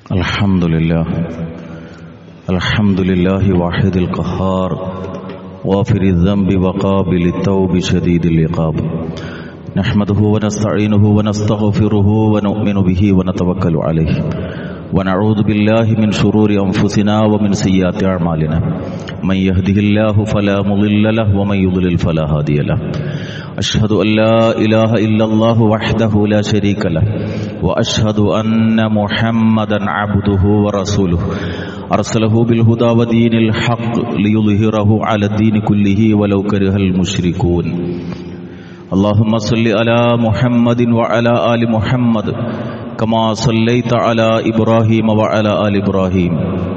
الحمد لله الحمد لله واحد القهار غافر الذنب وقابل التوب شديد العقاب نحمده ونستعينه ونستغفره ونؤمن به ونتوكل عليه ونعوذ بالله من شرور أنفسنا ومن سيئات أعمالنا من يهده الله فلا مضل له ومن يضلل فلا هادي له أشهد أن لا إله إلا الله وحده لا شريك له وأشهد أن محمدا عبده ورسوله أرسله بالهدى ودين الحق ليظهره على الدين كله ولو كره المشركون اللهم صل على محمد وعلى آل محمد كما صليت على إبراهيم وعلى آل إبراهيم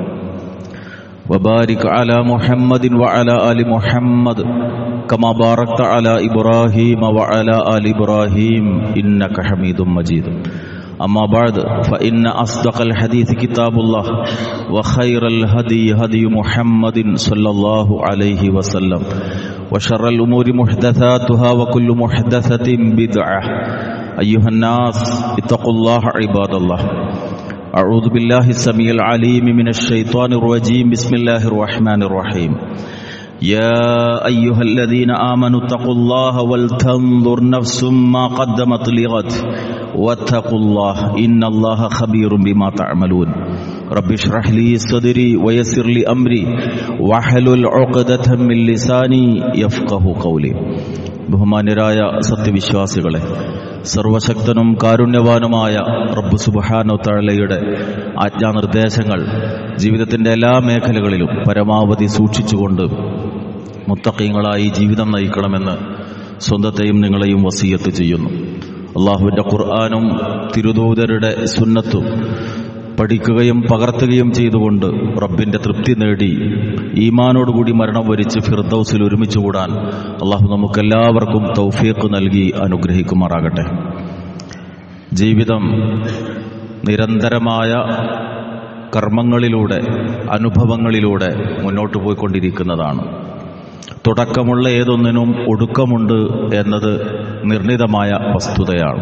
وبارك على محمد وعلى آل محمد كما باركت على إبراهيم وعلى آل إبراهيم إنك حميد مجيد أما بعد فإن أصدق الحديث كتاب الله وخير الهدي هدي محمد صلى الله عليه وسلم وشر الأمور محدثاتها وكل محدثة بدعة أيها الناس اتقوا الله عباد الله أعوذ بالله السميع العليم من الشيطان الرجيم بسم الله الرحمن الرحيم يا أيها الذين آمنوا اتقوا الله ولتنظر نفس ما قدمت لغد واتقوا الله إن الله خبير بما تعملون رب اشرح لي صدري ويسر لي أمري واحلل عقدة من لساني يفقه قولي ബഹുമാന്യരായ സത്യവിശ്വാസികളെ സർവശക്തനും കാരുണ്യവാനുമായ റബ്ബ് സുബാനോ തഴലയുടെ ആജ്ഞാനിർദ്ദേശങ്ങൾ ജീവിതത്തിന്റെ എല്ലാ മേഖലകളിലും പരമാവധി സൂക്ഷിച്ചുകൊണ്ട് മുത്തക്കീങ്ങളായി ജീവിതം നയിക്കണമെന്ന് സ്വന്തത്തെയും നിങ്ങളെയും വസീയത്ത് ചെയ്യുന്നു അള്ളാഹുവിന്റെ ഖുർആാനും തിരുദൂതരുടെ സുന്നത്തും പഠിക്കുകയും പകർത്തുകയും ചെയ്തുകൊണ്ട് റബ്ബിന്റെ തൃപ്തി നേടി ഈമാനോടുകൂടി മരണം വരിച്ച് ഫിർദൌസിൽ ഒരുമിച്ച് കൂടാൻ അള്ളാഹു നമുക്കെല്ലാവർക്കും തൗഫീഖ് നൽകി അനുഗ്രഹിക്കുമാറാകട്ടെ ജീവിതം നിരന്തരമായ കർമ്മങ്ങളിലൂടെ അനുഭവങ്ങളിലൂടെ മുന്നോട്ട് പോയിക്കൊണ്ടിരിക്കുന്നതാണ് തുടക്കമുള്ള ഏതൊന്നിനും ഒടുക്കമുണ്ട് എന്നത് നിർണിതമായ വസ്തുതയാണ്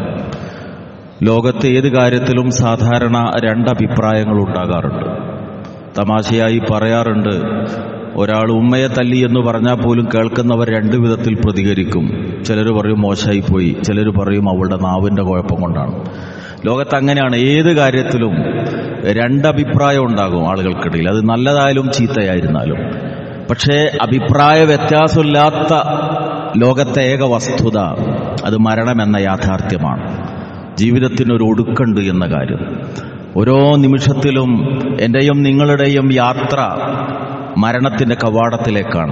ലോകത്ത് ഏത് കാര്യത്തിലും സാധാരണ രണ്ടഭിപ്രായങ്ങൾ ഉണ്ടാകാറുണ്ട് തമാശയായി പറയാറുണ്ട് ഒരാൾ ഉമ്മയെ തല്ലി എന്ന് പറഞ്ഞാൽ പോലും കേൾക്കുന്നവർ രണ്ടു വിധത്തിൽ പ്രതികരിക്കും ചിലർ പറയും മോശമായി പോയി ചിലർ പറയും അവളുടെ നാവിൻ്റെ കുഴപ്പം കൊണ്ടാണ് ലോകത്ത് അങ്ങനെയാണ് ഏത് കാര്യത്തിലും രണ്ടഭിപ്രായം ഉണ്ടാകും ആളുകൾക്കിടയിൽ അത് നല്ലതായാലും ചീത്തയായിരുന്നാലും പക്ഷേ അഭിപ്രായ വ്യത്യാസമില്ലാത്ത ലോകത്തെ ഏക വസ്തുത അത് മരണമെന്ന യാഥാർത്ഥ്യമാണ് ജീവിതത്തിനൊരു ഒടുക്കുണ്ട് എന്ന കാര്യം ഓരോ നിമിഷത്തിലും എൻ്റെയും നിങ്ങളുടെയും യാത്ര മരണത്തിൻ്റെ കവാടത്തിലേക്കാണ്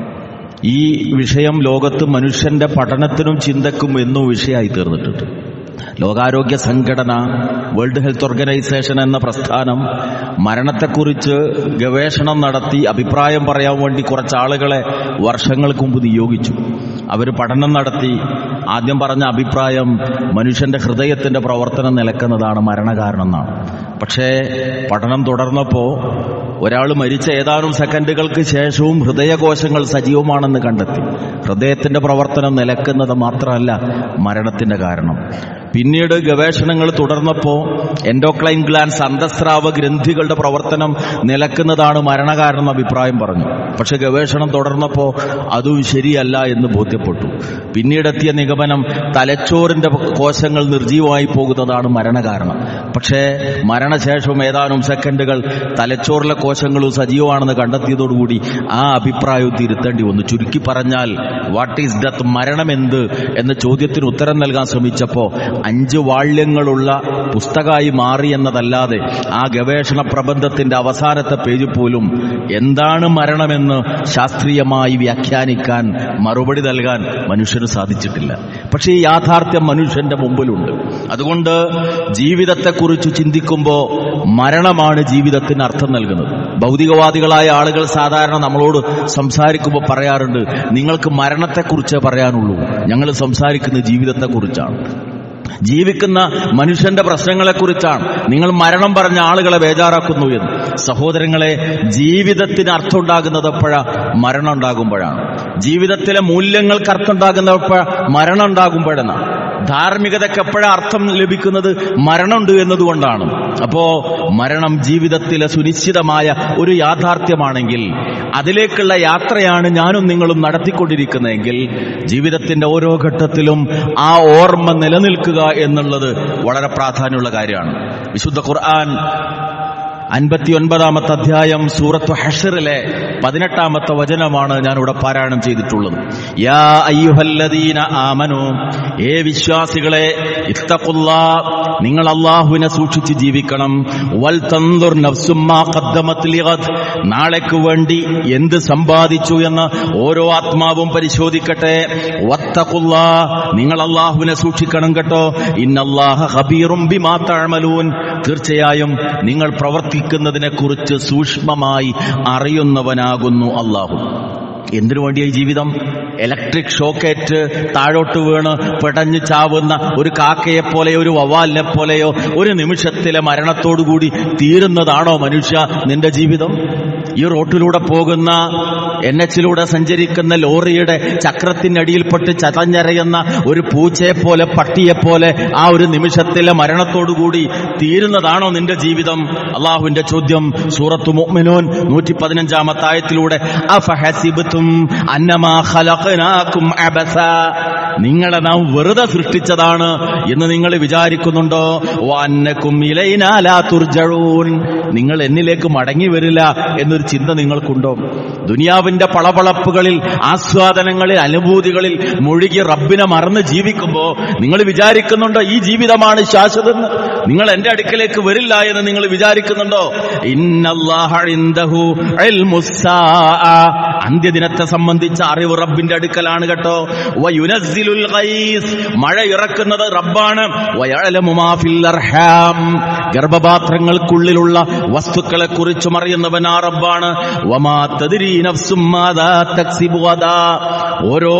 ഈ വിഷയം ലോകത്ത് മനുഷ്യന്റെ പഠനത്തിനും ചിന്തക്കും എന്നും വിഷയമായി തീർന്നിട്ടുണ്ട് ലോകാരോഗ്യ സംഘടന വേൾഡ് ഹെൽത്ത് ഓർഗനൈസേഷൻ എന്ന പ്രസ്ഥാനം മരണത്തെക്കുറിച്ച് ഗവേഷണം നടത്തി അഭിപ്രായം പറയാൻ വേണ്ടി കുറച്ച് ആളുകളെ വർഷങ്ങൾക്ക് മുമ്പ് നിയോഗിച്ചു അവർ പഠനം നടത്തി ആദ്യം പറഞ്ഞ അഭിപ്രായം മനുഷ്യന്റെ ഹൃദയത്തിന്റെ പ്രവർത്തനം നിലക്കുന്നതാണ് മരണകാരണം എന്നാണ് പക്ഷേ പഠനം തുടർന്നപ്പോൾ ഒരാൾ മരിച്ച ഏതാനും സെക്കൻഡുകൾക്ക് ശേഷവും ഹൃദയകോശങ്ങൾ സജീവമാണെന്ന് കണ്ടെത്തി ഹൃദയത്തിന്റെ പ്രവർത്തനം നിലക്കുന്നത് മാത്രമല്ല മരണത്തിന്റെ കാരണം പിന്നീട് ഗവേഷണങ്ങൾ തുടർന്നപ്പോൾ എൻഡോക്ലൈൻ ഗ്ലാൻസ് അന്തസ്രാവ ഗ്രന്ഥികളുടെ പ്രവർത്തനം നിലക്കുന്നതാണ് മരണകാരണം അഭിപ്രായം പറഞ്ഞു പക്ഷെ ഗവേഷണം തുടർന്നപ്പോൾ അതും ശരിയല്ല എന്ന് ബോധ്യപ്പെട്ടു പിന്നീടെത്തിയ നിഗമനം തലച്ചോറിന്റെ കോശങ്ങൾ നിർജീവമായി പോകുന്നതാണ് മരണകാരണം പക്ഷേ മരണശേഷം ഏതാനും സെക്കൻഡുകൾ തലച്ചോറിലെ കോശങ്ങളും സജീവമാണെന്ന് കണ്ടെത്തിയതോടുകൂടി ആ അഭിപ്രായവും തിരുത്തേണ്ടി വന്നു ചുരുക്കി പറഞ്ഞാൽ വാട്ട് ഈസ് ഡെത്ത് മരണം എന്ത് എന്ന ചോദ്യത്തിന് ഉത്തരം നൽകാൻ ശ്രമിച്ചപ്പോൾ അഞ്ച് വാള്യങ്ങളുള്ള പുസ്തകമായി മാറി എന്നതല്ലാതെ ആ ഗവേഷണ പ്രബന്ധത്തിന്റെ അവസാനത്തെ പേജ് പോലും എന്താണ് മരണമെന്ന് ശാസ്ത്രീയമായി വ്യാഖ്യാനിക്കാൻ മറുപടി നൽകാൻ മനുഷ്യന് സാധിച്ചിട്ടില്ല പക്ഷേ ഈ യാഥാർത്ഥ്യം മനുഷ്യന്റെ മുമ്പിലുണ്ട് അതുകൊണ്ട് ജീവിതത്തെക്കുറിച്ച് ചിന്തിക്കുമ്പോൾ മരണമാണ് ജീവിതത്തിന് അർത്ഥം നൽകുന്നത് ഭൗതികവാദികളായ ആളുകൾ സാധാരണ നമ്മളോട് സംസാരിക്കുമ്പോൾ പറയാറുണ്ട് നിങ്ങൾക്ക് മരണത്തെക്കുറിച്ചേ പറയാനുള്ളൂ ഞങ്ങൾ സംസാരിക്കുന്നത് ജീവിതത്തെക്കുറിച്ചാണ് ജീവിക്കുന്ന മനുഷ്യന്റെ പ്രശ്നങ്ങളെക്കുറിച്ചാണ് നിങ്ങൾ മരണം പറഞ്ഞ ആളുകളെ ബേജാറാക്കുന്നു എന്ന് സഹോദരങ്ങളെ ജീവിതത്തിന് അർത്ഥമുണ്ടാകുന്നത് എപ്പോഴാ മരണം ഉണ്ടാകുമ്പോഴാണ് ജീവിതത്തിലെ മൂല്യങ്ങൾക്ക് അർത്ഥമുണ്ടാകുന്നപ്പോഴ മരണം ഉണ്ടാകുമ്പോഴെന്നാണ് ധാർമ്മികതയ്ക്ക് എപ്പോഴാ അർത്ഥം ലഭിക്കുന്നത് മരണമുണ്ട് എന്നതുകൊണ്ടാണ് അപ്പോ മരണം ജീവിതത്തിലെ സുനിശ്ചിതമായ ഒരു യാഥാർത്ഥ്യമാണെങ്കിൽ അതിലേക്കുള്ള യാത്രയാണ് ഞാനും നിങ്ങളും നടത്തിക്കൊണ്ടിരിക്കുന്നതെങ്കിൽ ജീവിതത്തിന്റെ ഓരോ ഘട്ടത്തിലും ആ ഓർമ്മ നിലനിൽക്കുക എന്നുള്ളത് വളരെ പ്രാധാന്യമുള്ള കാര്യമാണ് വിശുദ്ധ ഖുർആൻ അൻപത്തിയൊൻപതാമത്തെ അധ്യായം സൂറത്ത് ഹഷറിലെ പതിനെട്ടാമത്തെ വചനമാണ് ഞാൻ ഇവിടെ പാരായണം ചെയ്തിട്ടുള്ളത് യാ അയ്യുഹല്ലദീന ആമനു ഏ വിശ്വാസികളെ ഇത്തഖുല്ലാ നിങ്ങൾ അള്ളാഹുവിനെ സൂക്ഷിച്ച് ജീവിക്കണം വൽ തന്തുർ നഫ്സുമ്മാ ഖദ്ദമത് ലിഗദ് നാളേക്ക് വേണ്ടി എന്ത് സമ്പാദിച്ചു എന്ന് ഓരോ ആത്മാവും പരിശോധിക്കട്ടെ വത്തഖുല്ലാ നിങ്ങൾ അള്ളാഹുവിനെ സൂക്ഷിക്കണം കേട്ടോ ഇന്നല്ലാഹ ഖബീറും ബിമാ തഅമലൂൻ തീർച്ചയായും നിങ്ങൾ പ്രവർത്തിക്കുന്നതിനെ കുറിച്ച് സൂക്ഷ്മമായി അറിയുന്നവനാകുന്നു അള്ളാഹു എന്തിനു വേണ്ടിയായി ജീവിതം ഇലക്ട്രിക് ഷോക്കേറ്റ് താഴോട്ട് വീണ് പിടഞ്ഞു ചാവുന്ന ഒരു കാക്കയെ പോലെയോ ഒരു വവാലിനെ പോലെയോ ഒരു നിമിഷത്തിലെ മരണത്തോടുകൂടി തീരുന്നതാണോ മനുഷ്യ നിന്റെ ജീവിതം ഈ റോട്ടിലൂടെ പോകുന്ന എൻ എച്ചിലൂടെ സഞ്ചരിക്കുന്ന ലോറിയുടെ ചക്രത്തിനടിയിൽപ്പെട്ട് ചതഞ്ഞരയുന്ന ഒരു പൂച്ചയെ പോലെ പട്ടിയെ പോലെ ആ ഒരു നിമിഷത്തിലെ മരണത്തോടുകൂടി തീരുന്നതാണോ നിന്റെ ജീവിതം അള്ളാഹുവിന്റെ ചോദ്യം സൂറത്തു മുഅ്മിനൂൻ നൂറ്റി പതിനഞ്ചാമത്തെ ആയത്തിലൂടെ അഫഹസിബ്തും അന്നമാ ഖലഖനാകും അബസ നിങ്ങളെ നാം വെറുതെ സൃഷ്ടിച്ചതാണ് എന്ന് നിങ്ങൾ വിചാരിക്കുന്നുണ്ടോ വന്നക്കും ഇലൈനാ ലാ തുർജഊൻ നിങ്ങൾ എന്നിലേക്ക് മടങ്ങി വരില്ല എന്നൊരു ചിന്ത നിങ്ങൾക്കുണ്ടോ ദുനിയാവിന്റെ പളപളപ്പുകളിൽ ആസ്വാദനങ്ങളിൽ അനുഭൂതികളിൽ മുഴുകി റബ്ബിനെ മറന്ന് ജീവിക്കുമ്പോ നിങ്ങൾ വിചാരിക്കുന്നുണ്ടോ ഈ ജീവിതമാണ് ശാശ്വതം നിങ്ങൾ എന്റെ അടുക്കലേക്ക് വരില്ല എന്ന് നിങ്ങൾ വിചാരിക്കുന്നുണ്ടോ ഇന്നല്ലാഹ ഇൻദഹു ഇൽമുസ്സാഅ. അന്ത്യദിനത്തെ സംബന്ധിച്ച അറിവ് റബ്ബിന്റെ അടുക്കലാണ് കേട്ടോ വയുനസ്സിലുൽ ഗൈസ് മഴ ഇറക്കുന്നത് റബ്ബാണ് വയഅലമു മാ ഫിൽ അർഹാം ഗർഭപാത്രങ്ങൾക്കുള്ളിലുള്ള വസ്തുക്കളെ കുറിച്ചും അറിയുന്നവൻ ആ റബ്ബാണ് വമാ തദ്രീ നഫ്സും മാദാ തക്സിബു ഗദാ. ഓരോ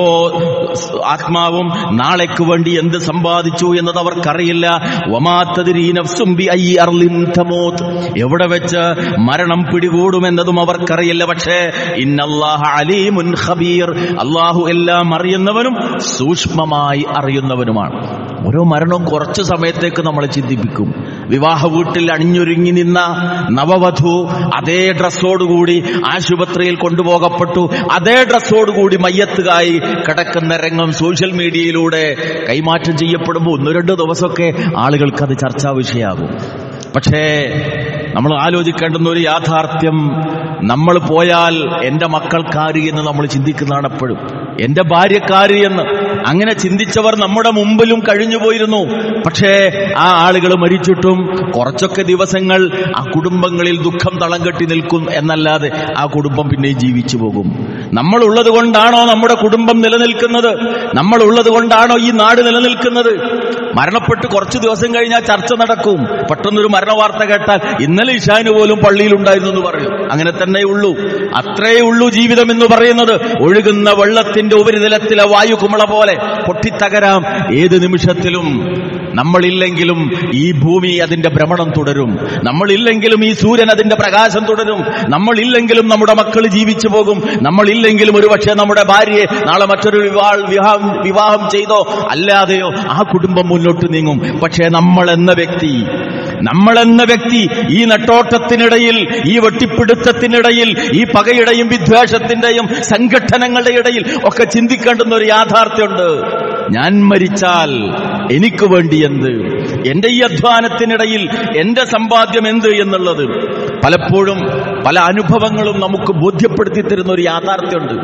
ആത്മാവും നാളേക്ക് വേണ്ടി എന്ത് സമ്പാദിച്ചു എന്നത് അവർക്കറിയില്ല വമാ തദ്രീ നഫ്സും ബി അയ്യി അർളിൻ തമൂത്ത്. എവിടെ വെച്ച് മരണം പിടികൂടുമെന്നതും അവർക്കറിയില്ല പക്ഷേ ഇന്നല്ലാഹ അലീമുൻ ഖബീർ അള്ളാഹു എല്ലാം അറിയുന്നവനും സൂക്ഷ്മമായി അറിയുന്നവനുമാണ് ഓരോ മരണവും കുറച്ച് സമയത്തേക്ക് നമ്മളെ ചിന്തിപ്പിക്കും വിവാഹ വീട്ടിൽ അണിഞ്ഞൊരുങ്ങി നിന്ന നവവധു അതേ ഡ്രസ്സോടുകൂടി ആശുപത്രിയിൽ കൊണ്ടുപോകപ്പെട്ടു അതേ ഡ്രസ്സോടുകൂടി മയ്യത്തുകായി കിടക്കുന്ന രംഗം സോഷ്യൽ മീഡിയയിലൂടെ കൈമാറ്റം ചെയ്യപ്പെടുമ്പോൾ ഒന്ന് രണ്ട് ദിവസമൊക്കെ ആളുകൾക്ക് അത് ചർച്ചാ വിഷയമാകും പക്ഷേ നമ്മൾ ആലോചിക്കേണ്ടുന്ന ഒരു യാഥാർത്ഥ്യം നമ്മൾ പോയാൽ എന്റെ മക്കൾക്കാര് എന്ന് നമ്മൾ ചിന്തിക്കുന്നതാണ് എപ്പോഴും എന്റെ ഭാര്യക്കാര് എന്ന് അങ്ങനെ ചിന്തിച്ചവർ നമ്മുടെ മുമ്പിലും കഴിഞ്ഞുപോയിരുന്നു പക്ഷേ ആ ആളുകൾ മരിച്ചിട്ടും കുറച്ചൊക്കെ ദിവസങ്ങൾ ആ കുടുംബങ്ങളിൽ ദുഃഖം തളം കെട്ടി നിൽക്കും എന്നല്ലാതെ ആ കുടുംബം പിന്നെ ജീവിച്ചു പോകും നമ്മൾ ഉള്ളത് കൊണ്ടാണോ നമ്മുടെ കുടുംബം നിലനിൽക്കുന്നത് നമ്മൾ ഉള്ളത് കൊണ്ടാണോ ഈ നാട് നിലനിൽക്കുന്നത് മരണപ്പെട്ട് കുറച്ച് ദിവസം കഴിഞ്ഞാൽ ചർച്ച നടക്കും പെട്ടെന്നൊരു മരണവാർത്ത കേട്ടാൽ ഇന്നലെ ഇഷാന് പോലും പള്ളിയിലുണ്ടായിരുന്നു എന്ന് പറയും അങ്ങനെ തന്നെ ഉള്ളൂ അത്രേ ഉള്ളൂ ജീവിതം എന്ന് പറയുന്നത് ഒഴുകുന്ന വെള്ളത്തിന്റെ ഉപരിതലത്തിലെ വായു കുമള പോലെ പൊട്ടിത്തകരാം ഏത് നിമിഷത്തിലും നമ്മളില്ലെങ്കിലും ഈ ഭൂമി അതിന്റെ ഭ്രമണം തുടരും നമ്മളില്ലെങ്കിലും ഈ സൂര്യൻ അതിന്റെ പ്രകാശം തുടരും നമ്മളില്ലെങ്കിലും നമ്മുടെ മക്കൾ ജീവിച്ചു പോകും നമ്മളില്ലെങ്കിലും ഒരുപക്ഷെ നമ്മുടെ ഭാര്യയെ നാളെ മറ്റൊരു വിവാഹ വിവാഹം വിവാഹം ചെയ്തോ അല്ലാതെയോ ആ കുടുംബം മുന്നോട്ട് നീങ്ങും പക്ഷേ നമ്മൾ എന്ന വ്യക്തി നമ്മളെന്ന വ്യക്തി ഈ നെട്ടോട്ടത്തിനിടയിൽ ഈ വെട്ടിപ്പിടുത്തത്തിനിടയിൽ ഈ പകയുടെയും വിദ്വേഷത്തിന്റെയും സംഘടനകളുടെ ഇടയിൽ ഒക്കെ ചിന്തിക്കേണ്ടുന്ന ഒരു യാഥാർത്ഥ്യമുണ്ട് ഞാൻ മരിച്ചാൽ എനിക്ക് വേണ്ടി എന്ത് എന്റെ ഈ അധ്വാനത്തിനിടയിൽ എന്റെ സമ്പാദ്യം എന്ത് എന്നുള്ളത് പലപ്പോഴും പല അനുഭവങ്ങളും നമുക്ക് ബോധ്യപ്പെടുത്തി തരുന്ന ഒരു യാഥാർത്ഥ്യമുണ്ട്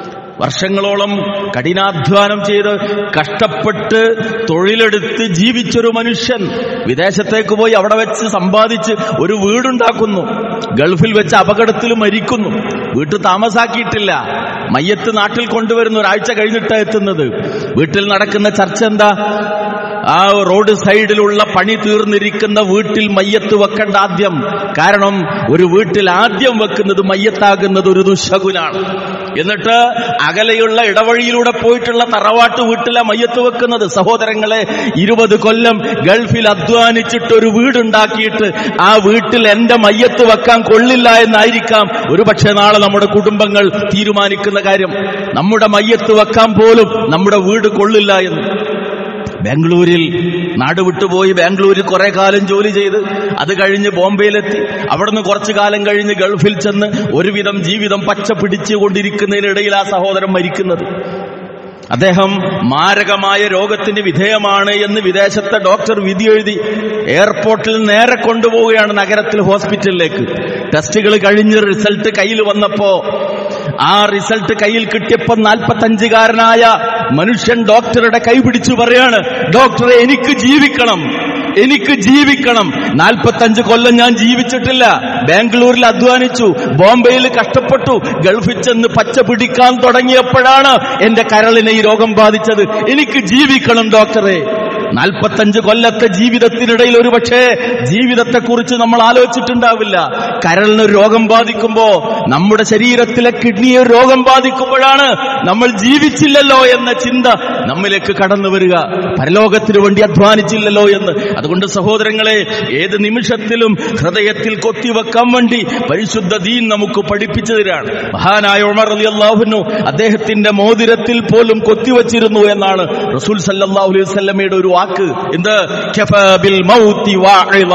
വർഷങ്ങളോളം കഠിനാധ്വാനം ചെയ്ത് കഷ്ടപ്പെട്ട് തൊഴിലെടുത്ത് ജീവിച്ചൊരു മനുഷ്യൻ വിദേശത്തേക്ക് പോയി അവിടെ വെച്ച് സമ്പാദിച്ച് ഒരു വീടുണ്ടാക്കുന്നു ഗൾഫിൽ വെച്ച് അപകടത്തിൽ മരിക്കുന്നു വീട്ടിൽ താമസാക്കിയിട്ടില്ല മയ്യത്ത് നാട്ടിൽ കൊണ്ടുവരുന്ന ഒരാഴ്ച കഴിഞ്ഞിട്ടാണ് എത്തുന്നത് വീട്ടിൽ നടക്കുന്ന ചർച്ച എന്താ ആ റോഡ് സൈഡിലുള്ള പണി തീർന്നിരിക്കുന്ന വീട്ടിൽ മയ്യത്ത് വെക്കേണ്ട ആദ്യം കാരണം ഒരു വീട്ടിൽ ആദ്യം വെക്കുന്നത് മയ്യത്താകുന്നത് ഒരു ദുശകുനാണ് എന്നിട്ട് അകലെയുള്ള ഇടവഴിയിലൂടെ പോയിട്ടുള്ള തറവാട്ട് വീട്ടിലെ മയ്യത്ത് വെക്കുന്നത് സഹോദരങ്ങളെ ഇരുപത് കൊല്ലം ഗൾഫിൽ അധ്വാനിച്ചിട്ട് ഒരു വീടുണ്ടാക്കിയിട്ട് ആ വീട്ടിൽ എന്റെ മയ്യത്ത് വെക്കാൻ കൊള്ളില്ല എന്നായിരിക്കാം ഒരു പക്ഷേ നാളെ നമ്മുടെ കുടുംബങ്ങൾ തീരുമാനിക്കുന്ന കാര്യം നമ്മുടെ മയ്യത്ത് വെക്കാൻ പോലും നമ്മുടെ വീട് കൊള്ളില്ല എന്ന് ബാംഗ്ലൂരിൽ നാട് വിട്ടുപോയി ബാംഗ്ലൂരിൽ കുറെ കാലം ജോലി ചെയ്ത് അത് കഴിഞ്ഞ് ബോംബെയിലെത്തി അവിടുന്ന് കുറച്ചു കാലം കഴിഞ്ഞ് ഗൾഫിൽ ചെന്ന് ഒരുവിധം ജീവിതം പച്ച പിടിച്ചുകൊണ്ടിരിക്കുന്നതിനിടയിൽ ആ സഹോദരൻ മരിക്കുന്നത് അദ്ദേഹം മാരകമായ രോഗത്തിന് വിധേയമാണ് എന്ന് വിദേശത്തെ ഡോക്ടർ വിധി എഴുതി എയർപോർട്ടിൽ നേരെ കൊണ്ടുപോവുകയാണ് നഗരത്തിൽ ഹോസ്പിറ്റലിലേക്ക് ടെസ്റ്റുകൾ കഴിഞ്ഞ് റിസൾട്ട് കയ്യിൽ വന്നപ്പോ ആ റിസൾട്ട് കയ്യിൽ കിട്ടിയപ്പോ നാൽപ്പത്തഞ്ചുകാരനായ മനുഷ്യൻ ഡോക്ടറുടെ കൈ പിടിച്ചു പറയാണ് ഡോക്ടറെ എനിക്ക് ജീവിക്കണം എനിക്ക് ജീവിക്കണം നാൽപ്പത്തഞ്ച് കൊല്ലം ഞാൻ ജീവിച്ചിട്ടില്ല ബാംഗ്ലൂരിൽ അധ്വാനിച്ചു ബോംബെയിൽ കഷ്ടപ്പെട്ടു ഗൾഫിൽ ചെന്ന് പച്ച പിടിക്കാൻ തുടങ്ങിയപ്പോഴാണ് എന്റെ കരളിനെ ഈ രോഗം ബാധിച്ചത് എനിക്ക് ജീവിക്കണം ഡോക്ടറെ നാൽപ്പത്തഞ്ച് കൊല്ലത്തെ ജീവിതത്തിനിടയിൽ ഒരുപക്ഷെ ജീവിതത്തെക്കുറിച്ച് നമ്മൾ ആലോചിച്ചിട്ടുണ്ടാവില്ല കരളിന് ഒരു രോഗം ബാധിക്കുമ്പോ നമ്മുടെ ശരീരത്തിലെ കിഡ്നിയെ ഒരു രോഗം ബാധിക്കുമ്പോഴാണ് നമ്മൾ ജീവിച്ചില്ലല്ലോ എന്ന ചിന്ത നമ്മിലേക്ക് കടന്നു വരിക പരലോകത്തിന് വേണ്ടി അധ്വാനിച്ചില്ലല്ലോ എന്ന് അതുകൊണ്ട് സഹോദരങ്ങളെ ഏത് നിമിഷത്തിലും ഹൃദയത്തിൽ കൊത്തിവെക്കാൻ വേണ്ടി പരിശുദ്ധ ദീൻ നമുക്ക് പഠിപ്പിച്ചു തരാണ് മഹാനായ ഉമർ അലി അള്ളാഹുനു അദ്ദേഹത്തിന്റെ മോതിരത്തിൽ പോലും കൊത്തിവച്ചിരുന്നു എന്നാണ് റസൂൽ സല്ലല്ലാഹു അലൈഹി വസല്ലമയുടെ ഒരു വാക്ക് എന്ത് കഫാ ബിൽ മൗതി വാഇള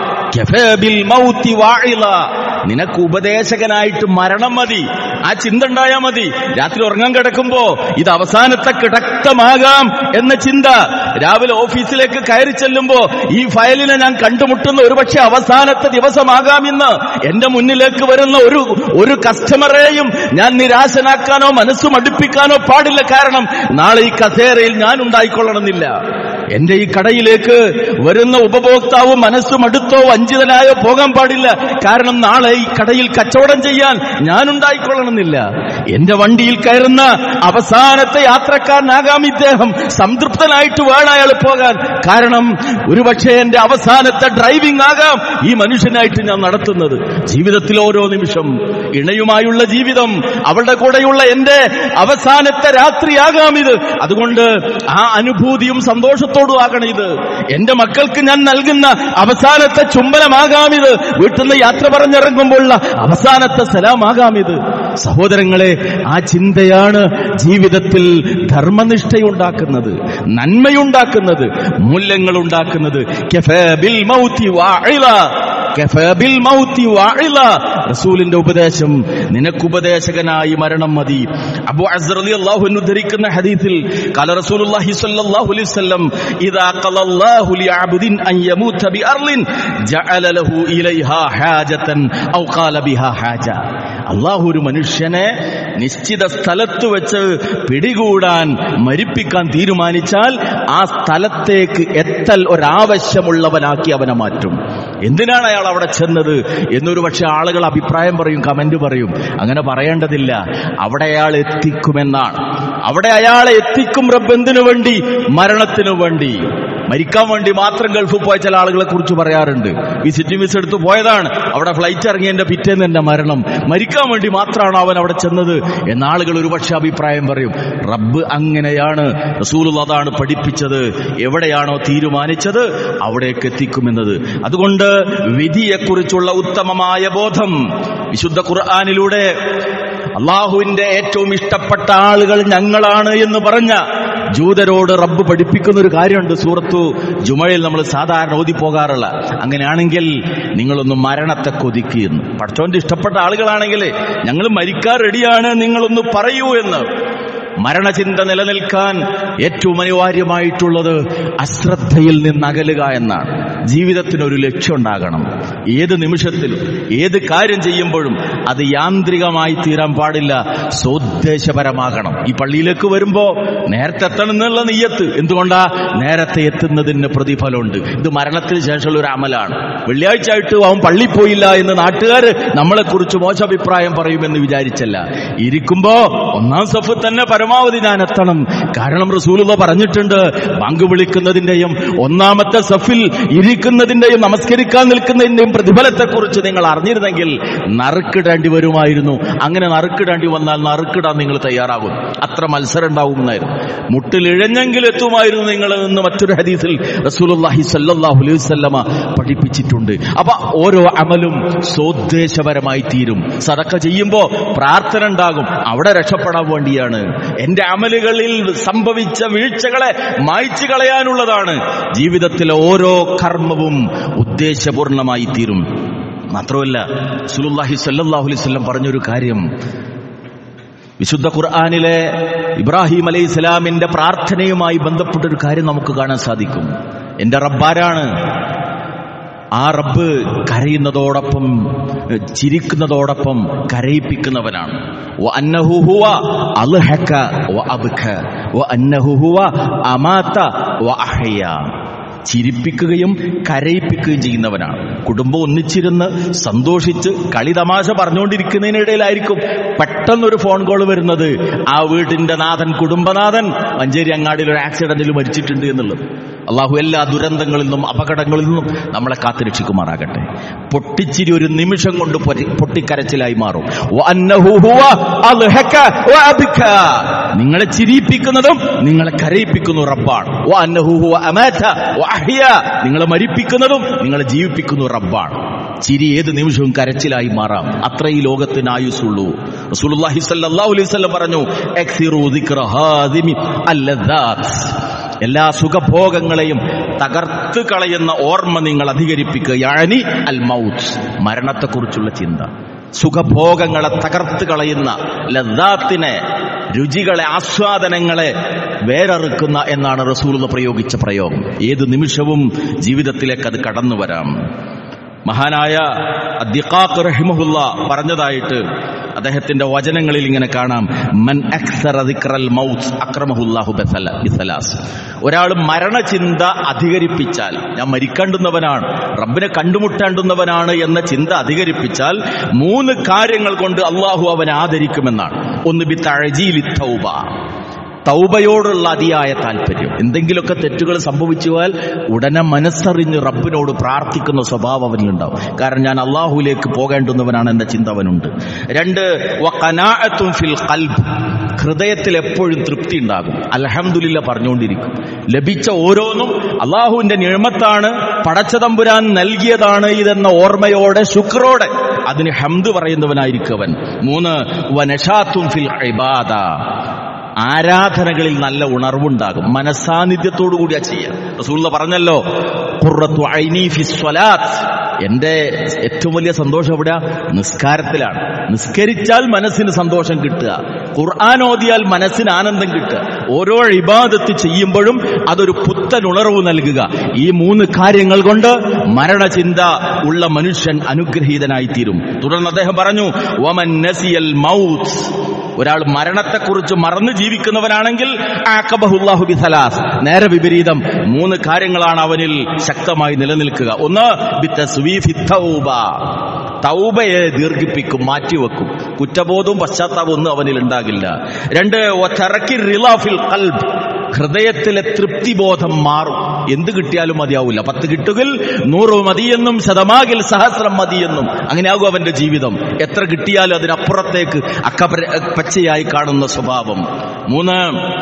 കഫാ ബിൽ മൗതി വാഇള നിനക്ക് ഉപദേശകനായിട്ട് മരണം മതി ആ ചിന്ത ഉണ്ടായാ മതി രാത്രി ഉറങ്ങാൻ കിടക്കുമ്പോ ഇത് അവസാനത്തെ കിടക്കമാകാം എന്ന ചിന്ത രാവിലെ ഓഫീസിലേക്ക് കയറി ചെല്ലുമ്പോ ഈ ഫയലിനെ ഞാൻ കണ്ടുമുട്ടുന്ന ഒരുപക്ഷെ അവസാനത്തെ ദിവസമാകാം ഇന്ന് എന്റെ മുന്നിലേക്ക് വരുന്ന ഒരു ഒരു കസ്റ്റമറെയും ഞാൻ നിരാശനാക്കാനോ മനസ്സ് മടുപ്പിക്കാനോ പാടില്ല കാരണം നാളെ ഈ കസേരയിൽ ഞാൻ ഉണ്ടായിക്കൊള്ളണമെന്നില്ല എന്റെ ഈ കടയിലേക്ക് വരുന്ന ഉപഭോക്താവ് മനസ്സ് മടുത്തോ വഞ്ചിതനായോ പോകാൻ പാടില്ല കാരണം നാളെ ഈ കടയിൽ കച്ചവടം ചെയ്യാൻ ഞാൻ ഉണ്ടായിക്കൊള്ളണമെന്നില്ല എന്റെ വണ്ടിയിൽ കയറുന്ന അവസാനത്തെ യാത്രക്കാരനാകാം ഇദ്ദേഹം സംതൃപ്തനായിട്ട് വേണം അയാൾ പോകാൻ കാരണം ഒരുപക്ഷെ എന്റെ അവസാനത്തെ ഡ്രൈവിംഗ് ആകാം ഈ മനുഷ്യനായിട്ട് ഞാൻ നടത്തുന്നത് ജീവിതത്തിൽ ഓരോ നിമിഷം ഇണയുമായുള്ള ജീവിതം അവളുടെ കൂടെയുള്ള എന്റെ അവസാനത്തെ രാത്രിയാകാം ഇത് അതുകൊണ്ട് ആ അനുഭൂതിയും സന്തോഷത്തോടും ആകണം ഇത് എന്റെ മക്കൾക്ക് ഞാൻ നൽകുന്ന അവസാനത്തെ ചുംബനമാകാം ഇത് വീട്ടിൽ നിന്ന് യാത്ര പറഞ്ഞിറങ്ങുമ്പോഴുള്ള അവസാനത്തെ സലാമാകാം ഇത് സഹോദരങ്ങളെ ആ ചിന്തയാണ് ജീവിതത്തിൽ ധർമ്മനിഷ്ഠയുണ്ടാക്കുന്നത് നന്മയുണ്ടാക്കുന്നത് മൂല്യങ്ങൾ ഉണ്ടാക്കുന്നത് കഫാ ബിൽ മൗതി വാഇള. കഫാ ബിൽ മൗതി വാഇള. റസൂലിന്റെ ഉപദേശം നിനക്ക് ഉപദേശകനായി മരണം മതി അബു അസ്ർ റളിയല്ലാഹു അൻഹു ധരിക്കുന്ന ഹദീസിൽ قال رسول الله صلى الله عليه وسلم اذا قال الله لعبد ان يموت بارض جعل له اليها حاجه او قال بها حاجه അള്ളാഹു ഒരു മനുഷ്യനെ നിശ്ചിത സ്ഥലത്ത് വെച്ച് പിടികൂടാൻ മരിപ്പിക്കാൻ തീരുമാനിച്ചാൽ ആ സ്ഥലത്തേക്ക് എത്തൽ ഒരാവശ്യമുള്ളവനാക്കി അവനെ മാറ്റും എന്തിനാണ് അയാൾ അവിടെ ചെന്നത് എന്നൊരു പക്ഷെ ആളുകൾ അഭിപ്രായം പറയും കമന്റ് പറയും അങ്ങനെ പറയേണ്ടതില്ല അവിടെ അയാൾ എത്തിക്കുമെന്നാണ് അവിടെ അയാളെ എത്തിക്കും റബ്ബ് എന്തിനു വേണ്ടി മരണത്തിനു വേണ്ടി മരിക്കാൻ വേണ്ടി മാത്രം ഗൾഫിൽ പോയ ചില ആളുകളെ കുറിച്ച് പറയാറുണ്ട് വിസിറ്റിംഗ് വിസ എടുത്ത് പോയതാണ് അവിടെ ഫ്ലൈറ്റ് ഇറങ്ങിയതിന്റെ പിറ്റേന്ന് തന്നെ മരണം മരിക്കാൻ വേണ്ടി മാത്രമാണ് അവൻ അവിടെ ചെന്നത് എന്ന ആളുകൾ ഒരുപക്ഷെ അഭിപ്രായം പറയും റബ്ബ് അങ്ങനെയാണ് റസൂൽ അതാണ് പഠിപ്പിച്ചത് എവിടെയാണോ തീരുമാനിച്ചത് അവിടേക്ക് എത്തിക്കുമെന്നത് അതുകൊണ്ട് വിധിയെക്കുറിച്ചുള്ള ഉത്തമമായ ബോധം വിശുദ്ധ ഖുർആാനിലൂടെ അള്ളാഹുവിന്റെ ഏറ്റവും ഇഷ്ടപ്പെട്ട ആളുകൾ ഞങ്ങളാണ് എന്ന് പറഞ്ഞ ജൂതരോട് റബ്ബ് പഠിപ്പിക്കുന്ന ഒരു കാര്യമുണ്ട് സൂറത്തു ജുമയിൽ നമ്മൾ സാധാരണ ഓതി പോകാറുള്ള അങ്ങനെയാണെങ്കിൽ നിങ്ങളൊന്ന് മരണത്തെ കൊതിക്കുന്നു പഠിച്ചോന്റെ ഇഷ്ടപ്പെട്ട ആളുകളാണെങ്കിൽ ഞങ്ങൾ മരിക്കാൻ റെഡിയാണ് നിങ്ങളൊന്ന് പറയൂ എന്ന് മരണചിന്ത നിലനിൽക്കാൻ ഏറ്റവും അനിവാര്യമായിട്ടുള്ളത് അശ്രദ്ധയിൽ നിന്ന് അകലുക എന്നാണ് ജീവിതത്തിനൊരു ലക്ഷ്യമുണ്ടാകണം ഏത് നിമിഷത്തിലും ഏത് കാര്യം ചെയ്യുമ്പോഴും അത് യാന്ത്രികമായി തീരാൻ പാടില്ല സോദ്ദേശപരമാകണം ഈ പള്ളിയിലേക്ക് വരുമ്പോ നേരത്തെ എത്തണം എന്നുള്ള നെയ്യത്ത് എന്തുകൊണ്ടാ നേരത്തെ എത്തുന്നതിന് പ്രതിഫലമുണ്ട് ഇത് മരണത്തിന് ശേഷമുള്ള ഒരു അമലാണ് വെള്ളിയാഴ്ച ആയിട്ട് അവൻ പള്ളി പോയില്ല എന്ന് നാട്ടുകാർ നമ്മളെ കുറിച്ച് മോശഭിപ്രായം പറയുമെന്ന് വിചാരിച്ചല്ല ഇരിക്കുമ്പോ ഒന്നാം സഫ് തന്നെ പരമാവധി ഞാൻ എത്തണം കാരണം റസൂലുള്ള പറഞ്ഞിട്ടുണ്ട് ബാങ്ക് വിളിക്കുന്നതിന്റെയും ഒന്നാമത്തെ സഫിൽ ഇരിക്കുന്നതിന്റെയും നമസ്കരിക്കാൻ നിൽക്കുന്നതിന്റെയും പ്രതിഫലത്തെക്കുറിച്ച് നിങ്ങൾ അറിഞ്ഞിരുന്നെങ്കിൽ നറുക്കിടേണ്ടി വരുമായിരുന്നു അങ്ങനെ നറുക്കിടേണ്ടി വന്നാൽ നറുക്കിടാൻ നിങ്ങൾ തയ്യാറാകും അത്ര മത്സരം ഉണ്ടാവുമെന്നായിരുന്നു മുട്ടിൽ ഇഴഞ്ഞെങ്കിൽ എത്തുമായിരുന്നു നിങ്ങൾ എന്ന് മറ്റൊരു ഹദീസിൽ റസൂലുള്ളാഹി സല്ലല്ലാഹു അലൈഹി വസല്ലമ പഠിപ്പിച്ചിട്ടുണ്ട് അപ്പൊ ഓരോ അമലും സോദ്ദേശപരമായി തീരും സദക്ക ചെയ്യുമ്പോ പ്രാർത്ഥന ഉണ്ടാകും അവിടെ രക്ഷപ്പെടാൻ വേണ്ടിയാണ് എന്റെ അമലുകളിൽ സംഭവിച്ച വീഴ്ചകളെ മായ്ച്ചു കളയാനുള്ളതാണ് ജീവിതത്തിലെ ഓരോ കർമ്മവും ഉദ്ദേശപൂർണമായി തീരും മാത്രമല്ല സുലുല്ലാഹി സല്ലാഹു അലൈഹി സ്വല്ലം പറഞ്ഞൊരു കാര്യം വിശുദ്ധ ഖുർആാനിലെ ഇബ്രാഹിം അലൈഹി സ്വലാമിന്റെ പ്രാർത്ഥനയുമായി ബന്ധപ്പെട്ടൊരു കാര്യം നമുക്ക് കാണാൻ സാധിക്കും എന്റെ റബ്ബാരാണ് ആ റബ്ബ് കരയുന്നതോടൊപ്പം ചിരിക്കുന്നതോടൊപ്പം കരയിപ്പിക്കുന്നവനാണ് വ അന്നഹു ഹുവ അൽഹക വ അബ്ക വ അന്നഹു ഹുവ അമാത വ അഹ്യ ചിരിപ്പിക്കുകയും കരയിപ്പിക്കുകയും ചെയ്യുന്നവനാണ് കുടുംബം ഒന്നിച്ചിരുന്ന് സന്തോഷിച്ച് കളി തമാശ പറഞ്ഞുകൊണ്ടിരിക്കുന്നതിനിടയിലായിരിക്കും പെട്ടെന്നൊരു ഫോൺ കോൾ വരുന്നത് ആ വീട്ടിന്റെ നാഥൻ കുടുംബനാഥൻ മഞ്ചേരി അങ്ങാടിയിൽ ഒരു ആക്സിഡന്റിൽ മരിച്ചിട്ടുണ്ട് എന്നുള്ളത് അള്ളാഹു എല്ലാ ദുരന്തങ്ങളിൽ നിന്നും അപകടങ്ങളിൽ നിന്നും നമ്മളെ കാത്തുരക്ഷിക്കുമാറാകട്ടെ പൊട്ടിച്ചിരി ഒരു നിമിഷം കൊണ്ട് പൊരി- പൊട്ടിക്കരച്ചിലായി മാറും വ അന്നഹു ഹുവ അൽഹക വ അബ്ക. നിങ്ങളെ ചിരിപ്പിക്കുന്നതും നിങ്ങളെ കരയിപ്പിക്കുന്ന റബ്ബാണ് വ അന്നഹു ഹുവ അമാത വ അഹ്യ. നിങ്ങളെ മരിപ്പിക്കുന്നതും നിങ്ങളെ ജീവിപ്പിക്കുന്ന റബ്ബാണ് ചിരി ഏത് നിമിഷവും കരച്ചിലായി മാറാം അത്ര ഈ ലോകത്തിന് ആയുസുള്ളൂ റസൂലുള്ളാഹി സ്വല്ലല്ലാഹു അലൈഹി വസല്ലം പറഞ്ഞു എക്സിറു ദിക്റ ഹാദിമി അല്ലദാത്ത് എല്ലാ സുഖഭോഗങ്ങളെയും തകർത്ത് കളയുന്ന ഓർമ്മ നിങ്ങൾ അധികരിപ്പിക്കുക യാനി അൽ മൗത്ത് മരണത്തെക്കുറിച്ചുള്ള ചിന്ത സുഖഭോഗങ്ങളെ തകർത്ത് കളയുന്ന ലദ്ദാത്തിനെ രുചികളെ ആസ്വാദനങ്ങളെ വേരറുക്കുന്ന എന്നാണ് റസൂൽ പ്രയോഗിച്ച പ്രയോഗം ഏത് നിമിഷവും ജീവിതത്തിലേക്ക് അത് കടന്നു വരാം മഹാനായ അദ്ദിഖാഖ് റഹിമഹുല്ല പറഞ്ഞതായിട്ട് അദ്ദേഹത്തിന്റെ വചനങ്ങളിൽ ഇങ്ങനെ കാണാം മൻ അക്സറ ദിക്റൽ മൗത്ത് അക്രമഹുല്ലാഹു ബസല ബിസലാസ് ഒരാൾ മരണചിന്ത അധികരിപ്പിച്ചാൽ ഞാൻ മരിക്കണ്ടുന്നവനാണ് റബ്ബിനെ കണ്ടുമുട്ടേണ്ടുന്നവനാണ് എന്ന ചിന്ത അധികരിപ്പിച്ചാൽ മൂന്ന് കാര്യങ്ങൾ കൊണ്ട് അള്ളാഹു അവനെ ആദരിക്കുമെന്നാണ് ഒന്ന് ബി തഴജീലി തൗബ തൗബയോടുള്ള അതിയായ താല്പര്യം എന്തെങ്കിലുമൊക്കെ തെറ്റുകൾ സംഭവിച്ചു പോയാൽ ഉടനെ മനസ്സറിഞ്ഞ് റബ്ബിനോട് പ്രാർത്ഥിക്കുന്ന സ്വഭാവം അവനിലുണ്ടാവും കാരണം ഞാൻ അള്ളാഹുലേക്ക് പോകേണ്ടുന്നവനാണ് എന്ന ചിന്ത അവനുണ്ട് രണ്ട് വഖനാഅത്തും ഫിൽ ഖൽബ് ഹൃദയത്തിൽ എപ്പോഴും തൃപ്തി ഉണ്ടാകും അൽഹംദുലില്ല പറഞ്ഞുകൊണ്ടിരിക്കും ലഭിച്ച ഓരോന്നും അള്ളാഹുവിന്റെ നിഴമത്താണ് പടച്ചതമ്പുരാൻ നൽകിയതാണ് ഇതെന്ന ഓർമ്മയോടെ ശുക്രോടെ അതിന് ഹംദ് പറയുന്നവനായിരിക്കും അവൻ മൂന്ന് വനഷാത്തും ഫിൽ ഇബാദ ആരാധനകളിൽ നല്ല ഉണർവുണ്ടാകും മനസാന്നിധ്യത്തോടു കൂടിയാ ചെയ്യുക റസൂള്ള പറഞ്ഞല്ലോ ഖുർറത്തു ഐനി ഫി സ്വലാത്ത് എന്റെ ഏറ്റവും വലിയ സന്തോഷം എവിടെയാ നിസ്കാരത്തിലാണ് നിസ്കരിച്ചാൽ മനസ്സിന് സന്തോഷം കിട്ടുക ഖുർആൻ ഓതിയാൽ മനസ്സിന് ആനന്ദം കിട്ടുക ഓരോ ഇബാദത്ത് ചെയ്യുമ്പോഴും അതൊരു പുത്തൻ ഉണർവ് നൽകുക ഈ മൂന്ന് കാര്യങ്ങൾ കൊണ്ട് മരണചിന്ത ഉള്ള മനുഷ്യൻ അനുഗ്രഹീതനായി തീരും തുടർന്ന് അദ്ദേഹം പറഞ്ഞു വമൻ നസിയൽ മൗത്ത് ഒരാൾ മരണത്തെക്കുറിച്ച് മറന്നു ജീവിക്കുന്നവനാണെങ്കിൽ ആക്കബഹുല്ലാഹു ബിസലാസ് നേരെ വിപരീതം മൂന്ന് കാര്യങ്ങളാണ് അവനിൽ ശക്തമായി നിലനിൽക്കുക ഒന്ന് ബി തസ്വീഫി തൗബ തൗബയെ ദീർഘിപ്പിക്കും മാറ്റിവെക്കും കുറ്റബോധവും പശ്ചാത്താപവും ഒന്നും അവനിൽ ഉണ്ടാകില്ല രണ്ട് വതറക്കി റിലാഫിൽ ഖൽബ് ഹൃദയത്തിലെ തൃപ്തിബോധം മാറും എന്ത് കിട്ടിയാലും മതിയാവില്ല പത്ത് കിട്ടുകിൽ നൂറ് മതിയെന്നും ശതമാകിൽ സഹസ്രം മതിയെന്നും അങ്ങനെയാകും അവന്റെ ജീവിതം എത്ര കിട്ടിയാലും അതിനപ്പുറത്തേക്ക് അക്കപര പച്ചയായി കാണുന്ന സ്വഭാവം മൂന്ന്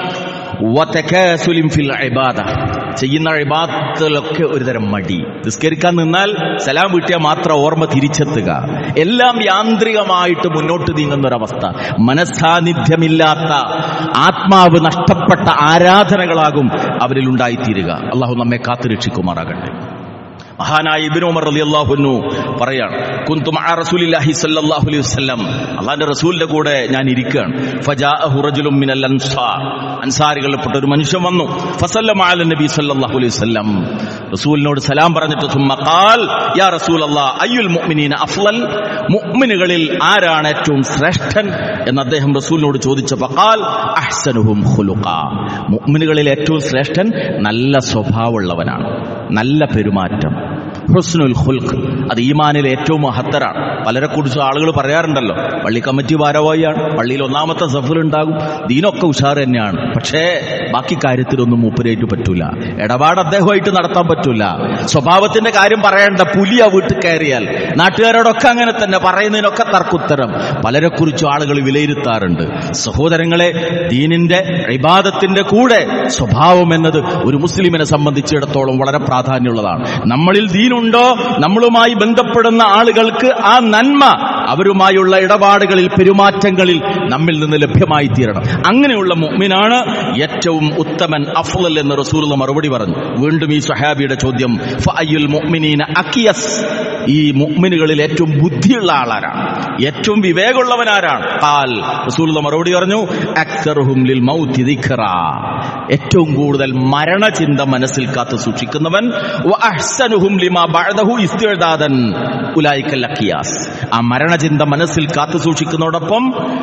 വതകാസുലിൻ ഫിൽ ഇബാദ ചെയ്യുന്ന ഇബാദത്തിലൊക്കെ ഒരുതരം മടി നിസ്കരിക്കാൻ നിന്നാൽ സലാം വീട്ടിയാൽ മാത്രം ഓർമ്മ തിരിച്ചെത്തുക എല്ലാം യാന്ത്രികമായിട്ട് മുന്നോട്ട് നീങ്ങുന്ന ഒരവസ്ഥ മനസ്സാന്നിധ്യമില്ലാത്ത ആത്മാവ് നഷ്ടപ്പെട്ട ആരാധനകളാകും അവരിൽ ഉണ്ടായിത്തീരുക അള്ളാഹു നമ്മെ കാത്തുരക്ഷിക്കുമാറാകട്ടെ മഹാനായ ഇബ്നു ഉമർ റളിയല്ലാഹു അൻഹു പറയാണ് കുന്തു മഅ റസൂലില്ലാഹി സ്വല്ലല്ലാഹു അലൈഹി വസല്ലം അല്ലാഹുവിന്റെ റസൂലിന്റെ കൂടെ ഞാൻ ഇരിക്കുകയാണ് ഫജാഅഹു റജുലുൻ മിനൽ അൻസാർ അൻസാരികളിൽപ്പെട്ട ഒരു മനുഷ്യൻ വന്നു ഫസല്ലമ അല നബി സ്വല്ലല്ലാഹു അലൈഹി വസല്ലം റസൂലിനോട് സലാം പറഞ്ഞിട്ട് സുമ്മ ഖാൽ യാ റസൂലല്ലാഹ് അയ്യുൽ മുഅ്മിനീന അഫ്ളൽ മുഅ്മിനുകളിൽ ആരാണ് ഏറ്റവും ശ്രേഷ്ഠൻ എന്ന് അദ്ദേഹം റസൂലിനോട് ചോദിച്ചപ്പോൾ ഖാൽ അഹ്സനുഹും ഖുലുഖ മുഅ്മിനുകളിൽ ഏറ്റവും ശ്രേഷ്ഠൻ നല്ല സ്വഭാവമുള്ളവനാണ് നല്ല പെരുമാറ്റം ഹുസ്നുൽ ഖുൽഖ് അത് ഈമാനിലെ ഏറ്റവും മഹത്തരാണ് പലരെ കുറിച്ച് ആളുകൾ പറയാറുണ്ടല്ലോ പള്ളി കമ്മിറ്റി ഭാരവാഹിയാണ് പള്ളിയിൽ ഒന്നാമത്തെ സഫലുണ്ടാകും ദീനൊക്കെ ഉഷാർ തന്നെയാണ് പക്ഷേ ബാക്കി കാര്യത്തിലൊന്നും മൂപ്പരേറ്റ് പറ്റൂല ഇടപാട് അദ്ദേഹമായിട്ട് നടത്താൻ പറ്റൂല സ്വഭാവത്തിന്റെ കാര്യം പറയേണ്ട പുലി ആ വീട്ടിൽ കയറിയാൽ നാട്ടുകാരോടൊക്കെ അങ്ങനെ തന്നെ പറയുന്നതിനൊക്കെ തർക്കുത്തരം പലരെ കുറിച്ചും ആളുകൾ വിലയിരുത്താറുണ്ട് സഹോദരങ്ങളെ ദീനിന്റെ ഇബാദത്തിന്റെ കൂടെ സ്വഭാവം എന്നത് ഒരു മുസ്ലിമിനെ സംബന്ധിച്ചിടത്തോളം വളരെ പ്രാധാന്യമുള്ളതാണ് നമ്മളിൽ ദീനുണ്ടോ നമ്മളുമായി ബന്ധപ്പെടുന്ന ആളുകൾക്ക് ആ നന്മ അവരുമായുള്ള ഇടപാടുകളിൽ പെരുമാറ്റങ്ങളിൽ നമ്മിൽ നിന്ന് ലഭ്യമായി തീരണം അങ്ങനെയുള്ള മുഅ്മിനാണ് ഏറ്റവും ഉത്തമൻ അഫ്ളൽ എന്ന് റസൂലുള്ള മറുപടി പറഞ്ഞു വീണ്ടും ഈ സഹാബിയുടെ ചോദ്യം ഫഅയ്യുൽ മുഅ്മിനീന അക്കിയസ് ഈ മുഅ്മിനുകളിൽ ഏറ്റവും ബുദ്ധിയുള്ള ആളാരാണ് ഏറ്റവും വിവേകമുള്ളവനാരാണ് ഖാൽ റസൂലുള്ള മറുപടി പറഞ്ഞു അക്സറുഹും ലിൽ മൗതി ദിക്റാ ഏറ്റവും കൂടുതൽ മരണചിന്ത മനസ്സിൽ കാത്തു സൂക്ഷിക്കുന്നവൻ വ അഹ്സനുഹും ലിമാ ബഅദഹു ഇസ്തിഅദാദൻ ഉലൈക്കൽ അക്കിയാസ് ആ മരണചിന്ത മനസ്സിൽ കാത്തു സൂക്ഷിക്കുന്നതോടൊപ്പം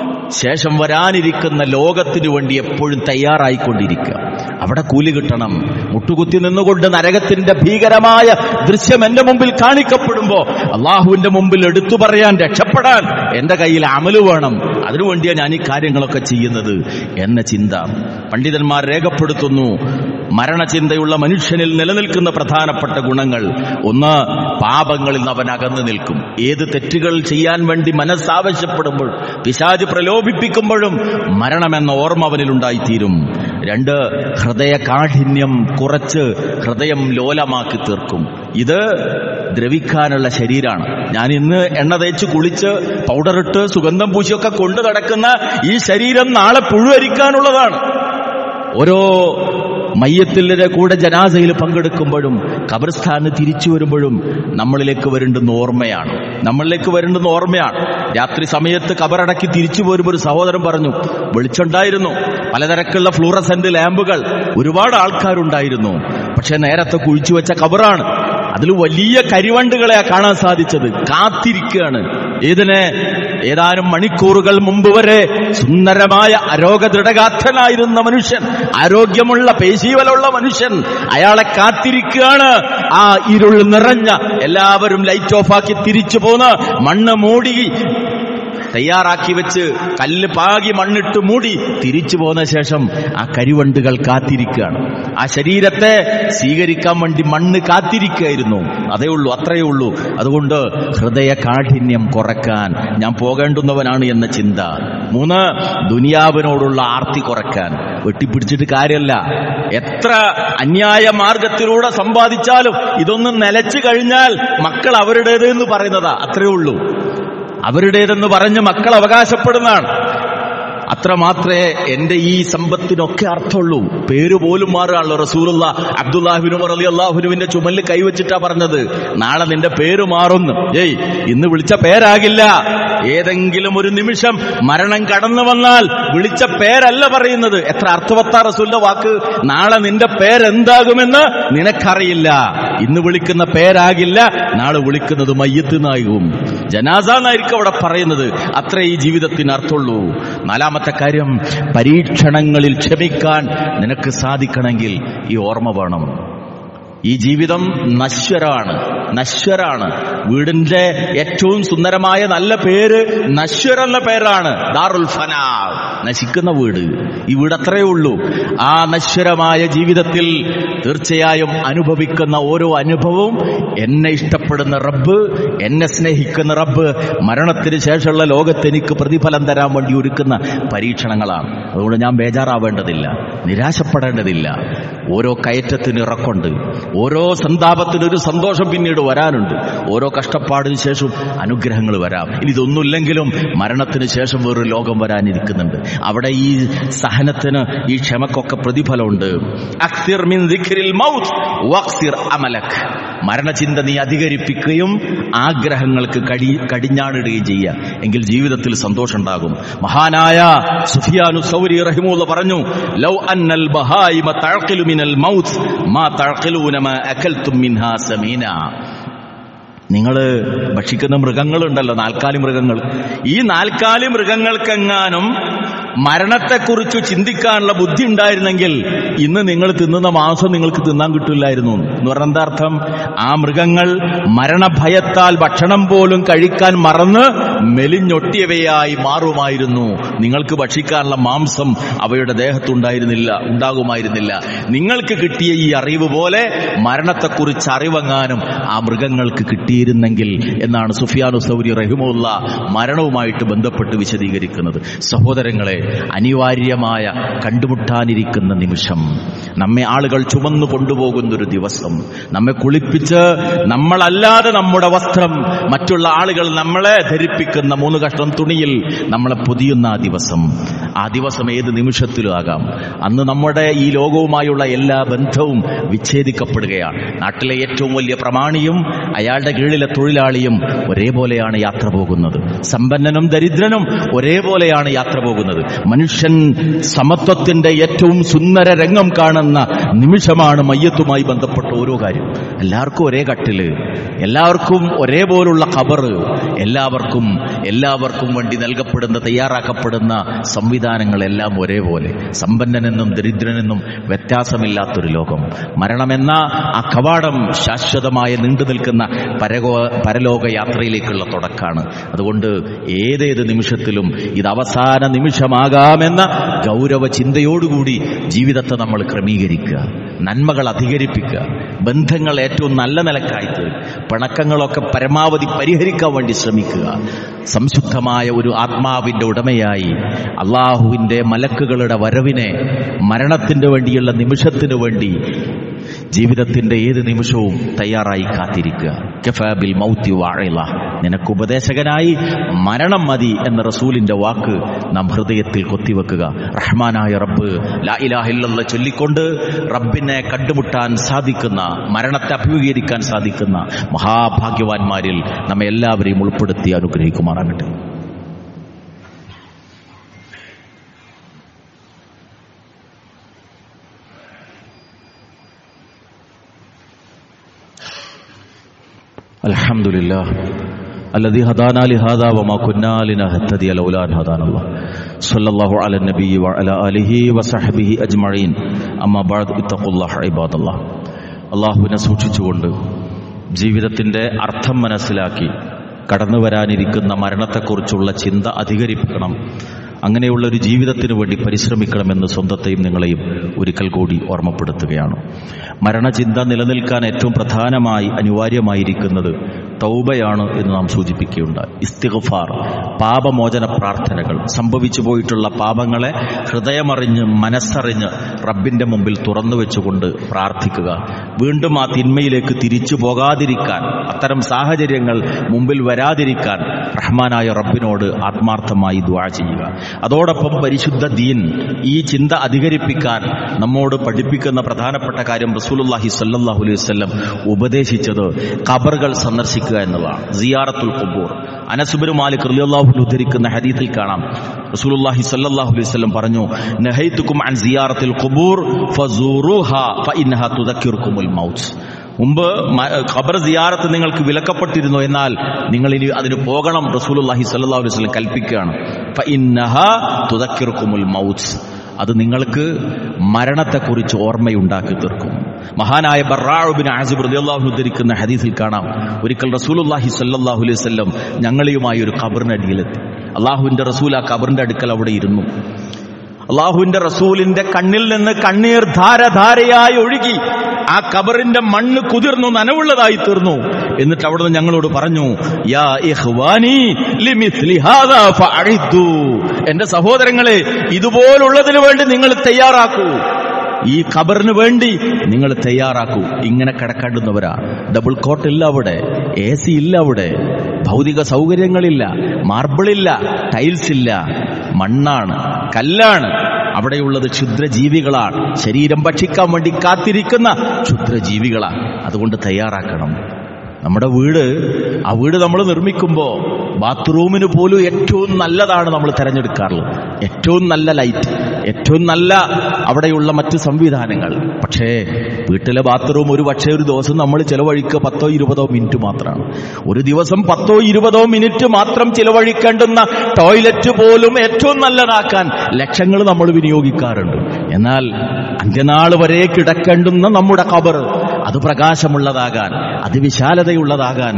ശേഷം വരാനിരിക്കുന്ന ലോകത്തിനു വേണ്ടി എപ്പോഴും തയ്യാറായിക്കൊണ്ടിരിക്കുക അവിടെ കൂലി കിട്ടണം മുട്ടുകുത്തി നിന്നുകൊണ്ട് നരകത്തിന്റെ ഭീകരമായ ദൃശ്യം എന്റെ മുമ്പിൽ കാണിക്കപ്പെടുമ്പോ അള്ളാഹുവിന്റെ മുമ്പിൽ എടുത്തു പറയാൻ രക്ഷപ്പെടാൻ എന്റെ കയ്യിൽ അമല് വേണം അതിനുവേണ്ടിയാണ് ഞാൻ ഈ കാര്യങ്ങളൊക്കെ ചെയ്യുന്നത് എന്ന ചിന്ത പണ്ഡിതന്മാർ രേഖപ്പെടുത്തുന്നു മരണചിന്തയുള്ള മനുഷ്യനിൽ നിലനിൽക്കുന്ന പ്രധാനപ്പെട്ട ഗുണങ്ങൾ ഒന്ന് പാപങ്ങളിൽ നിന്ന് അവൻ അകന്നു നിൽക്കും ഏത് തെറ്റുകൾ ചെയ്യാൻ വേണ്ടി മനസ്സാവശ്യപ്പെടുമ്പോൾ പിശാജ് പ്രലോഭിപ്പിക്കുമ്പോഴും മരണമെന്ന ഓർമ്മ അവനിലുണ്ടായിത്തീരും രണ്ട് ഹൃദയ കാഠിന്യം കുറച്ച് ഹൃദയം ലോലമാക്കി തീർക്കും ഇത് ദ്രവിക്കാനുള്ള ശരീരമാണ് ഞാൻ ഇന്ന് എണ്ണ തേച്ച് കുളിച്ച് പൗഡറിട്ട് സുഗന്ധം പൂശിയൊക്കെ കൊണ്ടു നടക്കുന്ന ഈ ശരീരം നാളെ പുഴുവരിക്കാനുള്ളതാണ് ഓരോ മയ്യത്തിലെ കൂടെ ജനാസയിൽ പങ്കെടുക്കുമ്പോഴും ഖബർസ്ഥാന് തിരിച്ചു വരുമ്പോഴും നമ്മളിലേക്ക് വരേണ്ടുന്ന ഓർമ്മയാണ് നമ്മളിലേക്ക് വരേണ്ടുന്ന ഓർമ്മയാണ് രാത്രി സമയത്ത് കബറടക്കി തിരിച്ചു പോരുമ്പോൾ ഒരു സഹോദരൻ പറഞ്ഞു വെളിച്ചുണ്ടായിരുന്നു പലതരക്കുള്ള ഫ്ലൂറസെന്റ് ലാമ്പുകൾ ഒരുപാട് ആൾക്കാരുണ്ടായിരുന്നു പക്ഷെ നേരത്തെ കുഴിച്ചു വെച്ച കബറാണ് അതിൽ വലിയ കരിവണ്ടുകളെ കാണാൻ സാധിച്ചത് കാത്തിരിക്കുകയാണ് ഇതിനെ ഏതാനും മണിക്കൂറുകൾ മുമ്പ് വരെ സുന്ദരമായ അരോഗദൃഢഗാത്രനായിരുന്ന മനുഷ്യൻ ആരോഗ്യമുള്ള പേശീവലുള്ള മനുഷ്യൻ അയാളെ കാത്തിരിക്കുകയാണ് ആ ഇരുൾ നിറഞ്ഞ എല്ലാവരും ലൈറ്റ് ഓഫാക്കി തിരിച്ചു പോന്ന് മണ്ണ് മൂടി തയ്യാറാക്കി വെച്ച് കല്ല് പാകി മണ്ണിട്ട് മൂടി തിരിച്ചു പോന്ന ശേഷം ആ കരിവണ്ടുകൾ കാത്തിരിക്കുകയാണ് ആ ശരീരത്തെ സ്വീകരിക്കാൻ വേണ്ടി മണ്ണ് കാത്തിരിക്കുകയായിരുന്നു അതേ ഉള്ളൂ അത്രയേ ഉള്ളൂ അതുകൊണ്ട് ഹൃദയ കാഠിന്യം കുറക്കാൻ ഞാൻ പോകേണ്ടുന്നവനാണ് എന്ന ചിന്ത മൂന്ന് ദുനിയാവിനോടുള്ള ആർത്തി കുറയ്ക്കാൻ വെട്ടിപ്പിടിച്ചിട്ട് കാര്യമല്ല എത്ര അന്യായ മാർഗത്തിലൂടെ സമ്പാദിച്ചാലും ഇതൊന്നും നിലച്ചു കഴിഞ്ഞാൽ മക്കൾ അവരുടേത് എന്ന് പറയുന്നതാ അത്രയേ ഉള്ളൂ അവരുടേതെന്ന് പറഞ്ഞ് മക്കൾ അവകാശപ്പെടുന്നതാണ് അത്ര മാത്രമേ എന്റെ ഈ സമ്പത്തിനൊക്കെ അർത്ഥമുള്ളൂ പേര് പോലും മാറുകയാണല്ലോ റസൂലുള്ള അബ്ദുല്ലാഹിബിൻ ഉമർ അലി അള്ളാഹുനുവിന്റെ ചുമലിൽ കൈവച്ചിട്ടാ പറഞ്ഞത് നാളെ നിന്റെ പേര് മാറുന്നു ഏയ് ഇന്ന് വിളിച്ച പേരാകില്ല ഏതെങ്കിലും ഒരു നിമിഷം മരണം കടന്നു വന്നാൽ വിളിച്ച പേരല്ല പറയുന്നത് എത്ര അർത്ഥവത്താ റസൂലിന്റെ വാക്ക് നാളെ നിന്റെ പേരെന്താകുമെന്ന് നിനക്കറിയില്ല ഇന്ന് വിളിക്കുന്ന പേരാകില്ല നാളെ വിളിക്കുന്നത് മയ്യത്തിനാകും ജനാസ എന്നായിരിക്കും അവിടെ പറയുന്നത് അത്രേ ഈ ജീവിതത്തിന് അർത്ഥമുള്ളൂ നാലാമത്തെ കാര്യം പരീക്ഷണങ്ങളിൽ ക്ഷമിക്കാൻ നിനക്ക് സാധിക്കണമെങ്കിൽ ഈ ഓർമ്മ വേണം ഈ ജീവിതം നശ്വരാണ് നശ്വരാണ് വീടിന്റെ ഏറ്റവും സുന്ദരമായ നല്ല പേര് നശ്വര എന്ന പേരാണ് ദാറുൽ ഫനാ നശിക്കുന്ന വീട് ഈ വീട് അത്രയേ ഉള്ളൂ ആ നശ്വരമായ ജീവിതത്തിൽ തീർച്ചയായും അനുഭവിക്കുന്ന ഓരോ അനുഭവവും എന്നെ ഇഷ്ടപ്പെടുന്ന റബ്ബ് എന്നെ സ്നേഹിക്കുന്ന റബ്ബ് മരണത്തിന് ശേഷമുള്ള ലോകത്ത് എനിക്ക് പ്രതിഫലം തരാൻ വേണ്ടി ഒരുക്കുന്ന പരീക്ഷണങ്ങളാണ് അതുകൊണ്ട് ഞാൻ ബേജാറാവേണ്ടതില്ല നിരാശപ്പെടേണ്ടതില്ല ഓരോ കയറ്റത്തിന് ഇറക്കുണ്ട് ഓരോ സന്താപത്തിനും ഒരു സന്തോഷം പിന്നീട് വരാനുണ്ട് ഓരോ കഷ്ടപ്പാടിന് ശേഷം അനുഗ്രഹങ്ങൾ വരാം ഇനി ഇതൊന്നുമില്ലെങ്കിലും മരണത്തിന് ശേഷം വേറൊരു ലോകം വരാനിരിക്കുന്നുണ്ട് അവിടെ ഈ സഹനത്തിന് ഈ ക്ഷമക്കൊക്കെ പ്രതിഫലമുണ്ട് അക്സിർ മിൻ ദിക്രിൽ മൗത്ത് വക്സിർ അമലക് മരണചിന്ത നീ അധികരിപ്പിക്കുകയും ആഗ്രഹങ്ങൾക്ക് കടി കടിഞ്ഞാണിടുകയും ചെയ്യുക എങ്കിൽ ജീവിതത്തിൽ സന്തോഷം ഉണ്ടാകും മഹാനായ സുഫിയാനു സൗരി റഹിമുള്ള പറഞ്ഞു ലൗ അന്നൽ ബഹായിമ തഴക്കിലു മിനൽ മൗത്ത് മാ തഴക്കിലൂന മാ അകൽത്തും മിൻഹാ സമീന നിങ്ങൾ ഭക്ഷിക്കുന്ന മൃഗങ്ങളുണ്ടല്ലോ നാൽക്കാലി മൃഗങ്ങൾ ഈ നാൽക്കാലി മൃഗങ്ങൾക്കെങ്ങാനും മരണത്തെക്കുറിച്ച് ചിന്തിക്കാനുള്ള ബുദ്ധി ഉണ്ടായിരുന്നെങ്കിൽ ഇന്ന് നിങ്ങൾ തിന്നുന്ന മാംസം നിങ്ങൾക്ക് തിന്നാൻ കിട്ടില്ലായിരുന്നു എന്ന് പറഞ്ഞ എന്താ അർത്ഥം ആ മൃഗങ്ങൾ മരണഭയത്താൽ ഭക്ഷണം പോലും കഴിക്കാൻ മറന്ന് മെലിഞ്ഞൊട്ടിയവയായി മാറുമായിരുന്നു നിങ്ങൾക്ക് ഭക്ഷിക്കാനുള്ള മാംസം അവയുടെ ദേഹത്തുണ്ടായിരുന്നില്ല ഉണ്ടാകുമായിരുന്നില്ല നിങ്ങൾക്ക് കിട്ടിയ ഈ അറിവ് പോലെ മരണത്തെക്കുറിച്ച് അറിവെങ്ങാനും ആ മൃഗങ്ങൾക്ക് കിട്ടിയിരുന്നെങ്കിൽ എന്നാണ് സുഫിയാനു സൗരി റഹിമുള്ള മരണവുമായിട്ട് ബന്ധപ്പെട്ട് വിശദീകരിക്കുന്നത് സഹോദരങ്ങളെ അനിവാര്യമായ കണ്ടുമുട്ടാനിരിക്കുന്ന നിമിഷം നമ്മെ ആളുകൾ ചുമന്നു കൊണ്ടുപോകുന്ന ഒരു ദിവസം നമ്മെ കുളിപ്പിച്ച് നമ്മളല്ലാതെ നമ്മുടെ വസ്ത്രം മറ്റുള്ള ആളുകൾ നമ്മളെ ധരിപ്പിക്കും എടുക്കുന്ന മൂന്ന് കഷ്ണം തുണിയിൽ നമ്മളെ പൊതിയുന്ന ആ ദിവസം ആ ദിവസം ഏത് നിമിഷത്തിലും ആകാം അന്ന് നമ്മുടെ ഈ ലോകവുമായുള്ള എല്ലാ ബന്ധവും വിച്ഛേദിക്കപ്പെടുകയാണ് നാട്ടിലെ ഏറ്റവും വലിയ പ്രമാണിയും അയാളുടെ കീഴിലെ തൊഴിലാളിയും ഒരേപോലെയാണ് യാത്ര പോകുന്നത് സമ്പന്നനും ദരിദ്രനും ഒരേപോലെയാണ് യാത്ര പോകുന്നത് മനുഷ്യൻ സമത്വത്തിന്റെ ഏറ്റവും സുന്ദര രംഗം കാണുന്ന നിമിഷമാണ് മയ്യത്തുമായി ബന്ധപ്പെട്ട ഓരോ കാര്യം എല്ലാവർക്കും ഒരേ കട്ടില് എല്ലാവർക്കും ഒരേപോലുള്ള ഖബറ് എല്ലാവർക്കും എല്ലാവർക്കും വേണ്ടി നൽകപ്പെടുന്ന തയ്യാറാക്കപ്പെടുന്ന സംവിധാനങ്ങളെല്ലാം ഒരേപോലെ സമ്പന്നനെന്നും ദരിദ്രനെന്നും വ്യത്യാസമില്ലാത്തൊരു ലോകം മരണമെന്ന ആ കവാടം ശാശ്വതമായ നീണ്ടു നിൽക്കുന്ന പരകോ പരലോക യാത്രയിലേക്കുള്ള തുടക്കാണ് അതുകൊണ്ട് ഏതേത് നിമിഷത്തിലും ഇത് അവസാന നിമിഷമാകാമെന്ന ഗൗരവ ചിന്തയോടുകൂടി ജീവിതത്തെ നമ്മൾ ക്രമീകരിക്കുക നന്മകൾ അധികരിപ്പിക്കുക ബന്ധങ്ങൾ ഏറ്റവും നല്ല നിലക്കായി തീർക്കുക പിണക്കങ്ങളൊക്കെ പരമാവധി പരിഹരിക്കാൻ വേണ്ടി ശ്രമിക്കുക സംശുദ്ധമായ ഒരു ആത്മാവിന്റെ ഉടമയായി അള്ളാഹുവിന്റെ മലക്കുകളുടെ വരവിനെ മരണത്തിന് വേണ്ടിയുള്ള നിമിഷത്തിനു വേണ്ടി ജീവിതത്തിന്റെ ഏത് നിമിഷവും തയ്യാറായി കാത്തിരിക്കുക കഫാബിൽ മൗത്തി വാഴല നിനക്ക് ഉപദേശകനായി മരണം മതി എന്ന റസൂലിന്റെ വാക്ക് നാം ഹൃദയത്തിൽ കൊത്തിവെക്കുക റഹ്മാനായ റബ്ബ് ലാ ഇലാഹ ഇല്ലല്ലാഹ് ചൊല്ലിക്കൊണ്ട് റബ്ബിനെ കണ്ടുമുട്ടാൻ സാധിക്കുന്ന മരണത്തെ അഭിമുഖീകരിക്കാൻ സാധിക്കുന്ന മഹാഭാഗ്യവാന്മാരിൽ നമ്മെ എല്ലാവരെയും ഉൾപ്പെടുത്തി അനുഗ്രഹിക്കുമാറാകട്ടെ الحمد لله الذي هدانا لهذا وما كنا لنهتدي لولا ان هدانا الله صلى الله على النبي وعلى اله وصحبه اجمعين اما بعد اتقوا الله عباد الله അള്ളാഹുവിനെ സൂക്ഷിച്ചുകൊണ്ട് ജീവിതത്തിന്റെ അർത്ഥം മനസ്സിലാക്കി കടന്നു വരാനിരിക്കുന്ന മരണത്തെക്കുറിച്ചുള്ള ചിന്ത അധികരിപ്പിക്കണം അങ്ങനെയുള്ള ഒരു ജീവിതത്തിനു വേണ്ടി പരിശ്രമിക്കണമെന്ന് സ്വന്തത്തെയും നിങ്ങളെയും ഒരിക്കൽ കൂടി ഓർമ്മപ്പെടുത്തുകയാണ് മരണചിന്ത നിലനിൽക്കാൻ ഏറ്റവും പ്രധാനമായി അനിവാര്യമായിരിക്കുന്നത് തൗബയാണ് എന്ന് നാം സൂചിപ്പിക്കുകയുണ്ടായി ഇസ്തിഗ്ഫാർ പാപമോചന പ്രാർത്ഥനകൾ സംഭവിച്ചു പോയിട്ടുള്ള പാപങ്ങളെ ഹൃദയമറിഞ്ഞ് മനസ്സറിഞ്ഞ് റബ്ബിന്റെ മുമ്പിൽ തുറന്നു വെച്ചുകൊണ്ട് പ്രാർത്ഥിക്കുക വീണ്ടും ആ തിന്മയിലേക്ക് തിരിച്ചു പോകാതിരിക്കാൻ അത്തരം സാഹചര്യങ്ങൾ മുമ്പിൽ വരാതിരിക്കാൻ റഹ്മാനായ റബ്ബിനോട് ആത്മാർത്ഥമായി ദ്വാ ചെയ്യുക അതോടൊപ്പം പരിശുദ്ധ ദീൻ ഈ ചിന്ത അധികരിപ്പിക്കാൻ നമ്മോട് പഠിപ്പിക്കുന്ന പ്രധാനപ്പെട്ട കാര്യം റസൂലുള്ളാഹി സ്വല്ലല്ലാഹു അലൈഹി വസല്ലം ഉപദേശിച്ചത് ഖബറുകൾ സന്ദർശിക്കുക എന്നതാണ് സിയാറത്തുൽ ഖുബൂർ അനസുബിന് മാലിക് റളിയല്ലാഹു അൻഹു ഉദ്ധരിക്കുന്ന ഹദീസിൽ കാണാം റസൂലുള്ളാഹി സ്വല്ലല്ലാഹു അലൈഹി വസല്ലം പറഞ്ഞു നഹൈതുക്കും അൻ സിയാറത്തിൽ ഖുബൂർ ഫസൂറുഹാ ഫഇന്നഹാ തുദക്കിറുക്കുമുൽ മൗത്ത് മുമ്പ് മ- ഖബർ സിയാറത്ത് നിങ്ങൾക്ക് വിലക്കപ്പെട്ടിരുന്നു എന്നാൽ നിങ്ങൾ ഇനി അതിന് പോകണം റസൂലുള്ളാഹി സ്വല്ലല്ലാഹു അലൈഹി വസല്ലം കൽപ്പിക്കുകയാണ് ഫഇന്നഹാ തുദക്കിറുക്കുമുൽ മൗത്ത് അത് നിങ്ങൾക്ക് മരണത്തെക്കുറിച്ച് ഓർമ്മയുണ്ടാക്കി തീർക്കും മഹാനായ ബറാബിൻ ആസിബ് റളിയല്ലാഹു ഉദ്ധരിക്കുന്ന ഹദീസിൽ കാണാം ഒരിക്കൽ റസൂലുള്ളാഹി സ്വല്ലല്ലാഹു അലൈഹി വസല്ലം ഞങ്ങളെയുമായി ഒരു ഖബറിന്റെ അടിയിലെത്തി അള്ളാഹുവിന്റെ റസൂൽ ആ ഖബറിന്റെ അടുക്കൽ അവിടെ ഇരുന്നു അള്ളാഹുവിന്റെ റസൂലിന്റെ കണ്ണിൽ നിന്ന് കണ്ണീർ ധാരധാരയായി ഒഴുകി ആ കബറിന്റെ മണ്ണ് കുതിർന്നു നനവുള്ളതായി തീർന്നു എന്നിട്ട് അവിടുന്ന് ഞങ്ങളോട് പറഞ്ഞു യാ ഇഖ്വാനി ലിമിസ്ലി ഹാദാ ഫഅഇദ്ദു എന്റെ സഹോദരങ്ങളെ ഇതുപോലുള്ളതിനു വേണ്ടി നിങ്ങൾ തയ്യാറാക്കൂ ഈ ഖബറിന് വേണ്ടി നിങ്ങൾ തയ്യാറാക്കൂ ഇങ്ങനെ കിടക്കാണ്ടുന്നവരാ ഡബിൾ കോട്ട് ഇല്ല അവിടെ എ സി ഇല്ല അവിടെ ഭൗതിക സൗകര്യങ്ങളില്ല മാർബിളില്ല ടൈൽസ് ഇല്ല മണ്ണാണ് കല്ലാണ് അവിടെയുള്ളത് ക്ഷുദ്രജീവികളാണ് ശരീരം ഭക്ഷിക്കാൻ വേണ്ടി കാത്തിരിക്കുന്ന ക്ഷുദ്രജീവികളാണ് അതുകൊണ്ട് തയ്യാറാക്കണം നമ്മുടെ വീട് ആ വീട് നമ്മൾ നിർമ്മിക്കുമ്പോൾ ബാത്റൂമിന് പോലും ഏറ്റവും നല്ലതാണ് നമ്മൾ തിരഞ്ഞെടുക്കാറുള്ളത് ഏറ്റവും നല്ല ലൈറ്റ് ഏറ്റവും നല്ല അവിടെയുള്ള മറ്റു സംവിധാനങ്ങൾ പക്ഷേ വീട്ടിലെ ബാത്റൂം ഒരു പക്ഷേ ഒരു ദിവസം നമ്മൾ ചിലവഴിക്കുക പത്തോ ഇരുപതോ മിനിറ്റ് മാത്രമാണ് ഒരു ദിവസം പത്തോ ഇരുപതോ മിനിറ്റ് മാത്രം ചിലവഴിക്കേണ്ടുന്ന ടോയ്ലറ്റ് പോലും ഏറ്റവും നല്ലതാക്കാൻ ലക്ഷങ്ങൾ നമ്മൾ വിനിയോഗിക്കാറുണ്ട് എന്നാൽ അന്ത്യനാൾ വരെ കിടക്കേണ്ടുന്ന നമ്മുടെ കബർ അത് പ്രകാശമുള്ളതാകാൻ അത് വിശാലതയുള്ളതാകാൻ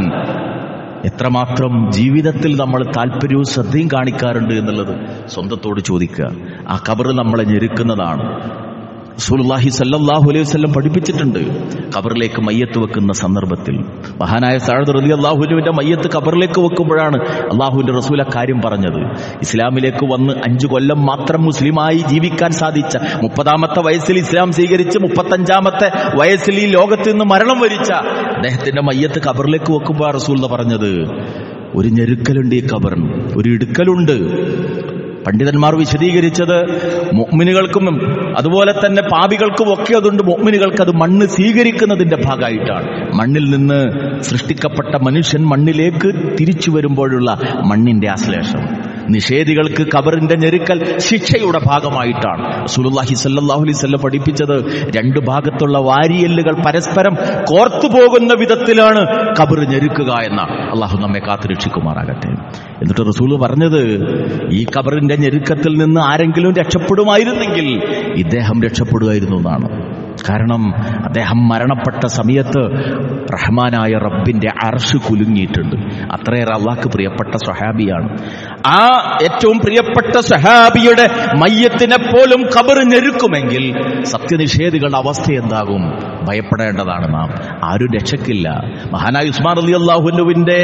എത്രമാത്രം ജീവിതത്തിൽ നമ്മൾ താല്പര്യവും ശ്രദ്ധയും കാണിക്കാറുണ്ട് എന്നുള്ളത് സ്വന്തത്തോട് ചോദിക്കുക ആ കബറ് നമ്മളെ ഞെരുക്കുന്നതാണ് റസൂലുള്ളാഹി സല്ലല്ലാഹു അലൈഹി വസല്ലം പഠിപ്പിച്ചിട്ടുണ്ട് ഖബറിലേക്ക് മയ്യത്ത് വെക്കുന്ന സന്ദർഭത്തിൽ മഹാനായ സഅദ് റളിയല്ലാഹുവിന്റെ മയ്യത്ത് ഖബറിലേക്ക് വെക്കുമ്പോഴാണ് അള്ളാഹുവിന്റെ റസൂൽ കാര്യം പറഞ്ഞത് ഇസ്ലാമിലേക്ക് വന്ന് അഞ്ചു കൊല്ലം മാത്രം മുസ്ലിമായി ജീവിക്കാൻ സാധിച്ച മുപ്പതാമത്തെ വയസ്സിൽ ഇസ്ലാം സ്വീകരിച്ച് മുപ്പത്തഞ്ചാമത്തെ വയസ്സിൽ ഈ ലോകത്ത് നിന്ന് മരണം വരിച്ച അദ്ദേഹത്തിന്റെ മയ്യത്ത് ഖബറിലേക്ക് വെക്കുമ്പോൾ റസൂൽ എന്ന് പറഞ്ഞത് ഒരു ഞെരുക്കലുണ്ട് ഈ കബറിന് ഒരു ഇടുക്കലുണ്ട് പണ്ഡിതന്മാർ വിശദീകരിച്ചത് മുഅ്മിനുകൾക്കും അതുപോലെ തന്നെ പാപികൾക്കും ഒക്കെ അതുണ്ട് മുഅ്മിനുകൾക്ക് അത് മണ്ണ് സ്വീകരിക്കുന്നതിന്റെ ഭാഗമായിട്ടാണ് മണ്ണിൽ നിന്ന് സൃഷ്ടിക്കപ്പെട്ട മനുഷ്യൻ മണ്ണിലേക്ക് തിരിച്ചു വരുമ്പോഴുള്ള മണ്ണിന്റെ ആശ്ലേഷം നിഷേധികൾക്ക് കബറിന്റെ ഞെരുക്കൽ ശിക്ഷയുടെ ഭാഗമായിട്ടാണ് സുലുല്ലാഹി സല്ലാഹു അലൈഹി സ്വല്ലം പഠിപ്പിച്ചത് രണ്ടു ഭാഗത്തുള്ള വാരിയല്ലുകൾ പരസ്പരം കോർത്തു പോകുന്ന വിധത്തിലാണ് കബർ ഞെരുക്കുക എന്ന അള്ളാഹു നമ്മെ കാത്തുരക്ഷിക്കുമാറാകട്ടെ എന്നിട്ട് റസൂല് പറഞ്ഞത് ഈ കബറിന്റെ ഞെരുക്കത്തിൽ നിന്ന് ആരെങ്കിലും രക്ഷപ്പെടുമായിരുന്നെങ്കിൽ ഇദ്ദേഹം രക്ഷപ്പെടുമായിരുന്നു എന്നാണ് കാരണം അദ്ദേഹം മരണപ്പെട്ട സമയത്ത് റഹ്മാനായ റബ്ബിന്റെ അർഷ് കുലുങ്ങിയിട്ടുണ്ട് അത്രയേറെ അള്ളാഹ്ക്ക് പ്രിയപ്പെട്ട സ്വഹാബിയാണ് ആ ഏറ്റവും പ്രിയപ്പെട്ട സഹാബിയുടെ മയ്യത്തിനെ പോലും കബർ ഞെരുക്കുമെങ്കിൽ സത്യനിഷേധികളുടെ അവസ്ഥ എന്താകും ഭയപ്പെടേണ്ടതാണ് നാം ആരും രക്ഷക്കില്ല മഹാനായ ഉസ്മാൻ അലി അള്ളാഹുനുവിന്റെ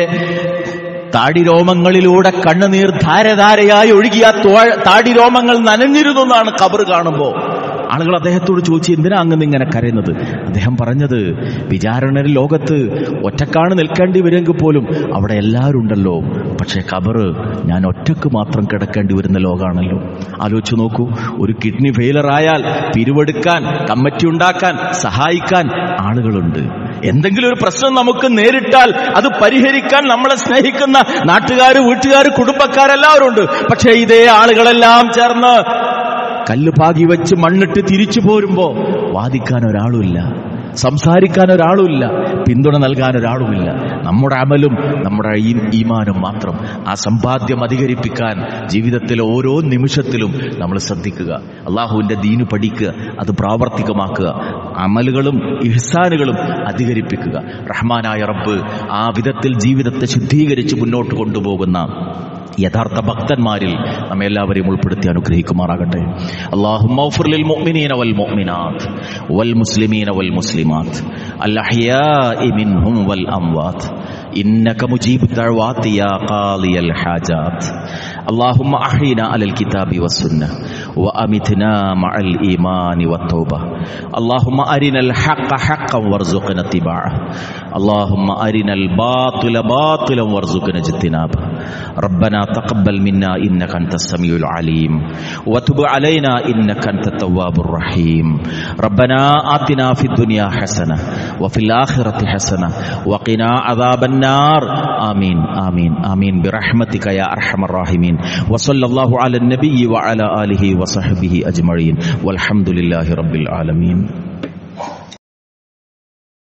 താടിരോമങ്ങളിലൂടെ കണ്ണുനീർ ധാരധാരയായി ഒഴുകിയ തോ- താടിരോമങ്ങൾ നനഞ്ഞിരുന്നു എന്നാണ് കബർ കാണുമ്പോൾ ആളുകൾ അദ്ദേഹത്തോട് ചോദിച്ചു എന്തിനാ അങ്ങ് ഇങ്ങനെ കരയുന്നത് അദ്ദേഹം പറഞ്ഞത് വിചാരണ ലോകത്ത് ഒറ്റക്കാണ് നിൽക്കേണ്ടി വരുമെങ്കിൽ പോലും അവിടെ എല്ലാവരും ഉണ്ടല്ലോ പക്ഷേ കബറ് ഞാൻ ഒറ്റക്ക് മാത്രം കിടക്കേണ്ടി വരുന്ന ലോകമാണല്ലോ ആലോചിച്ച് നോക്കൂ ഒരു കിഡ്നി ഫെയിലർ ആയാൽ പിരിവെടുക്കാൻ കമ്മിറ്റി ഉണ്ടാക്കാൻ സഹായിക്കാൻ ആളുകളുണ്ട് എന്തെങ്കിലും ഒരു പ്രശ്നം നമുക്ക് നേരിട്ടാൽ അത് പരിഹരിക്കാൻ നമ്മളെ സ്നേഹിക്കുന്ന നാട്ടുകാർ വീട്ടുകാർ കുടുംബക്കാരെല്ലാവരും ഉണ്ട് പക്ഷേ ഇതേ ആളുകളെല്ലാം ചേർന്ന് കല്ല് പാകി വെച്ച് മണ്ണിട്ട് തിരിച്ചു പോരുമ്പോ വാദിക്കാൻ ഒരാളുമില്ല സംസാരിക്കാൻ ഒരാളുമില്ല പിന്തുണ നൽകാൻ ഒരാളുമില്ല നമ്മുടെ അമലും നമ്മുടെ ഈ- ഈമാനും മാത്രം ആ സമ്പാദ്യം അധികരിപ്പിക്കാൻ ജീവിതത്തിലെ ഓരോ നിമിഷത്തിലും നമ്മൾ ശ്രദ്ധിക്കുക അള്ളാഹുവിന്റെ ദീന് പഠിക്കുക അത് പ്രാവർത്തികമാക്കുക അമലുകളും ഇഹ്സാനുകളും അധികരിപ്പിക്കുക റഹ്മാനായ റബ്ബ് ആ വിധത്തിൽ ജീവിതത്തെ ശുദ്ധീകരിച്ച് മുന്നോട്ട് കൊണ്ടുപോകുന്ന യഥാർത്ഥ ഭക്തന്മാരിൽ നമ്മെ എല്ലാവരെയും ഉൾപ്പെടുത്തി അനുഗ്രഹിക്കുമാറാകട്ടെ അള്ളാഹുലിൽ മുഅ്മിനീന വൽ മുഅ്മിനാത്ത് വൽ മുസ്ലിമീന വൽ മുസ്ലിമാത്ത് അൽ അഹ്യാഇ മിൻഹും വൽ അംവാത്ത് إنك مجيب الدعوات يا قاضي الحاجات اللهم أحينا على الكتاب والسنة وأمتنا مع الإيمان والتوبة اللهم أرنا الحق حقا وارزقنا اتباعه اللهم أرنا الباطل باطلا وارزقنا اجتنابه ربنا تقبل منا إنك أنت السميع العليم وتب علينا إنك أنت التواب الرحيم ربنا آتنا في الدنيا حسنة وفي الآخرة حسنة وقنا عذاب النار آمين آمين آمين برحمتك يا أرحم الراحمين وصلى الله على النبي وعلى آله وصحبه أجمعين والحمد لله رب العالمين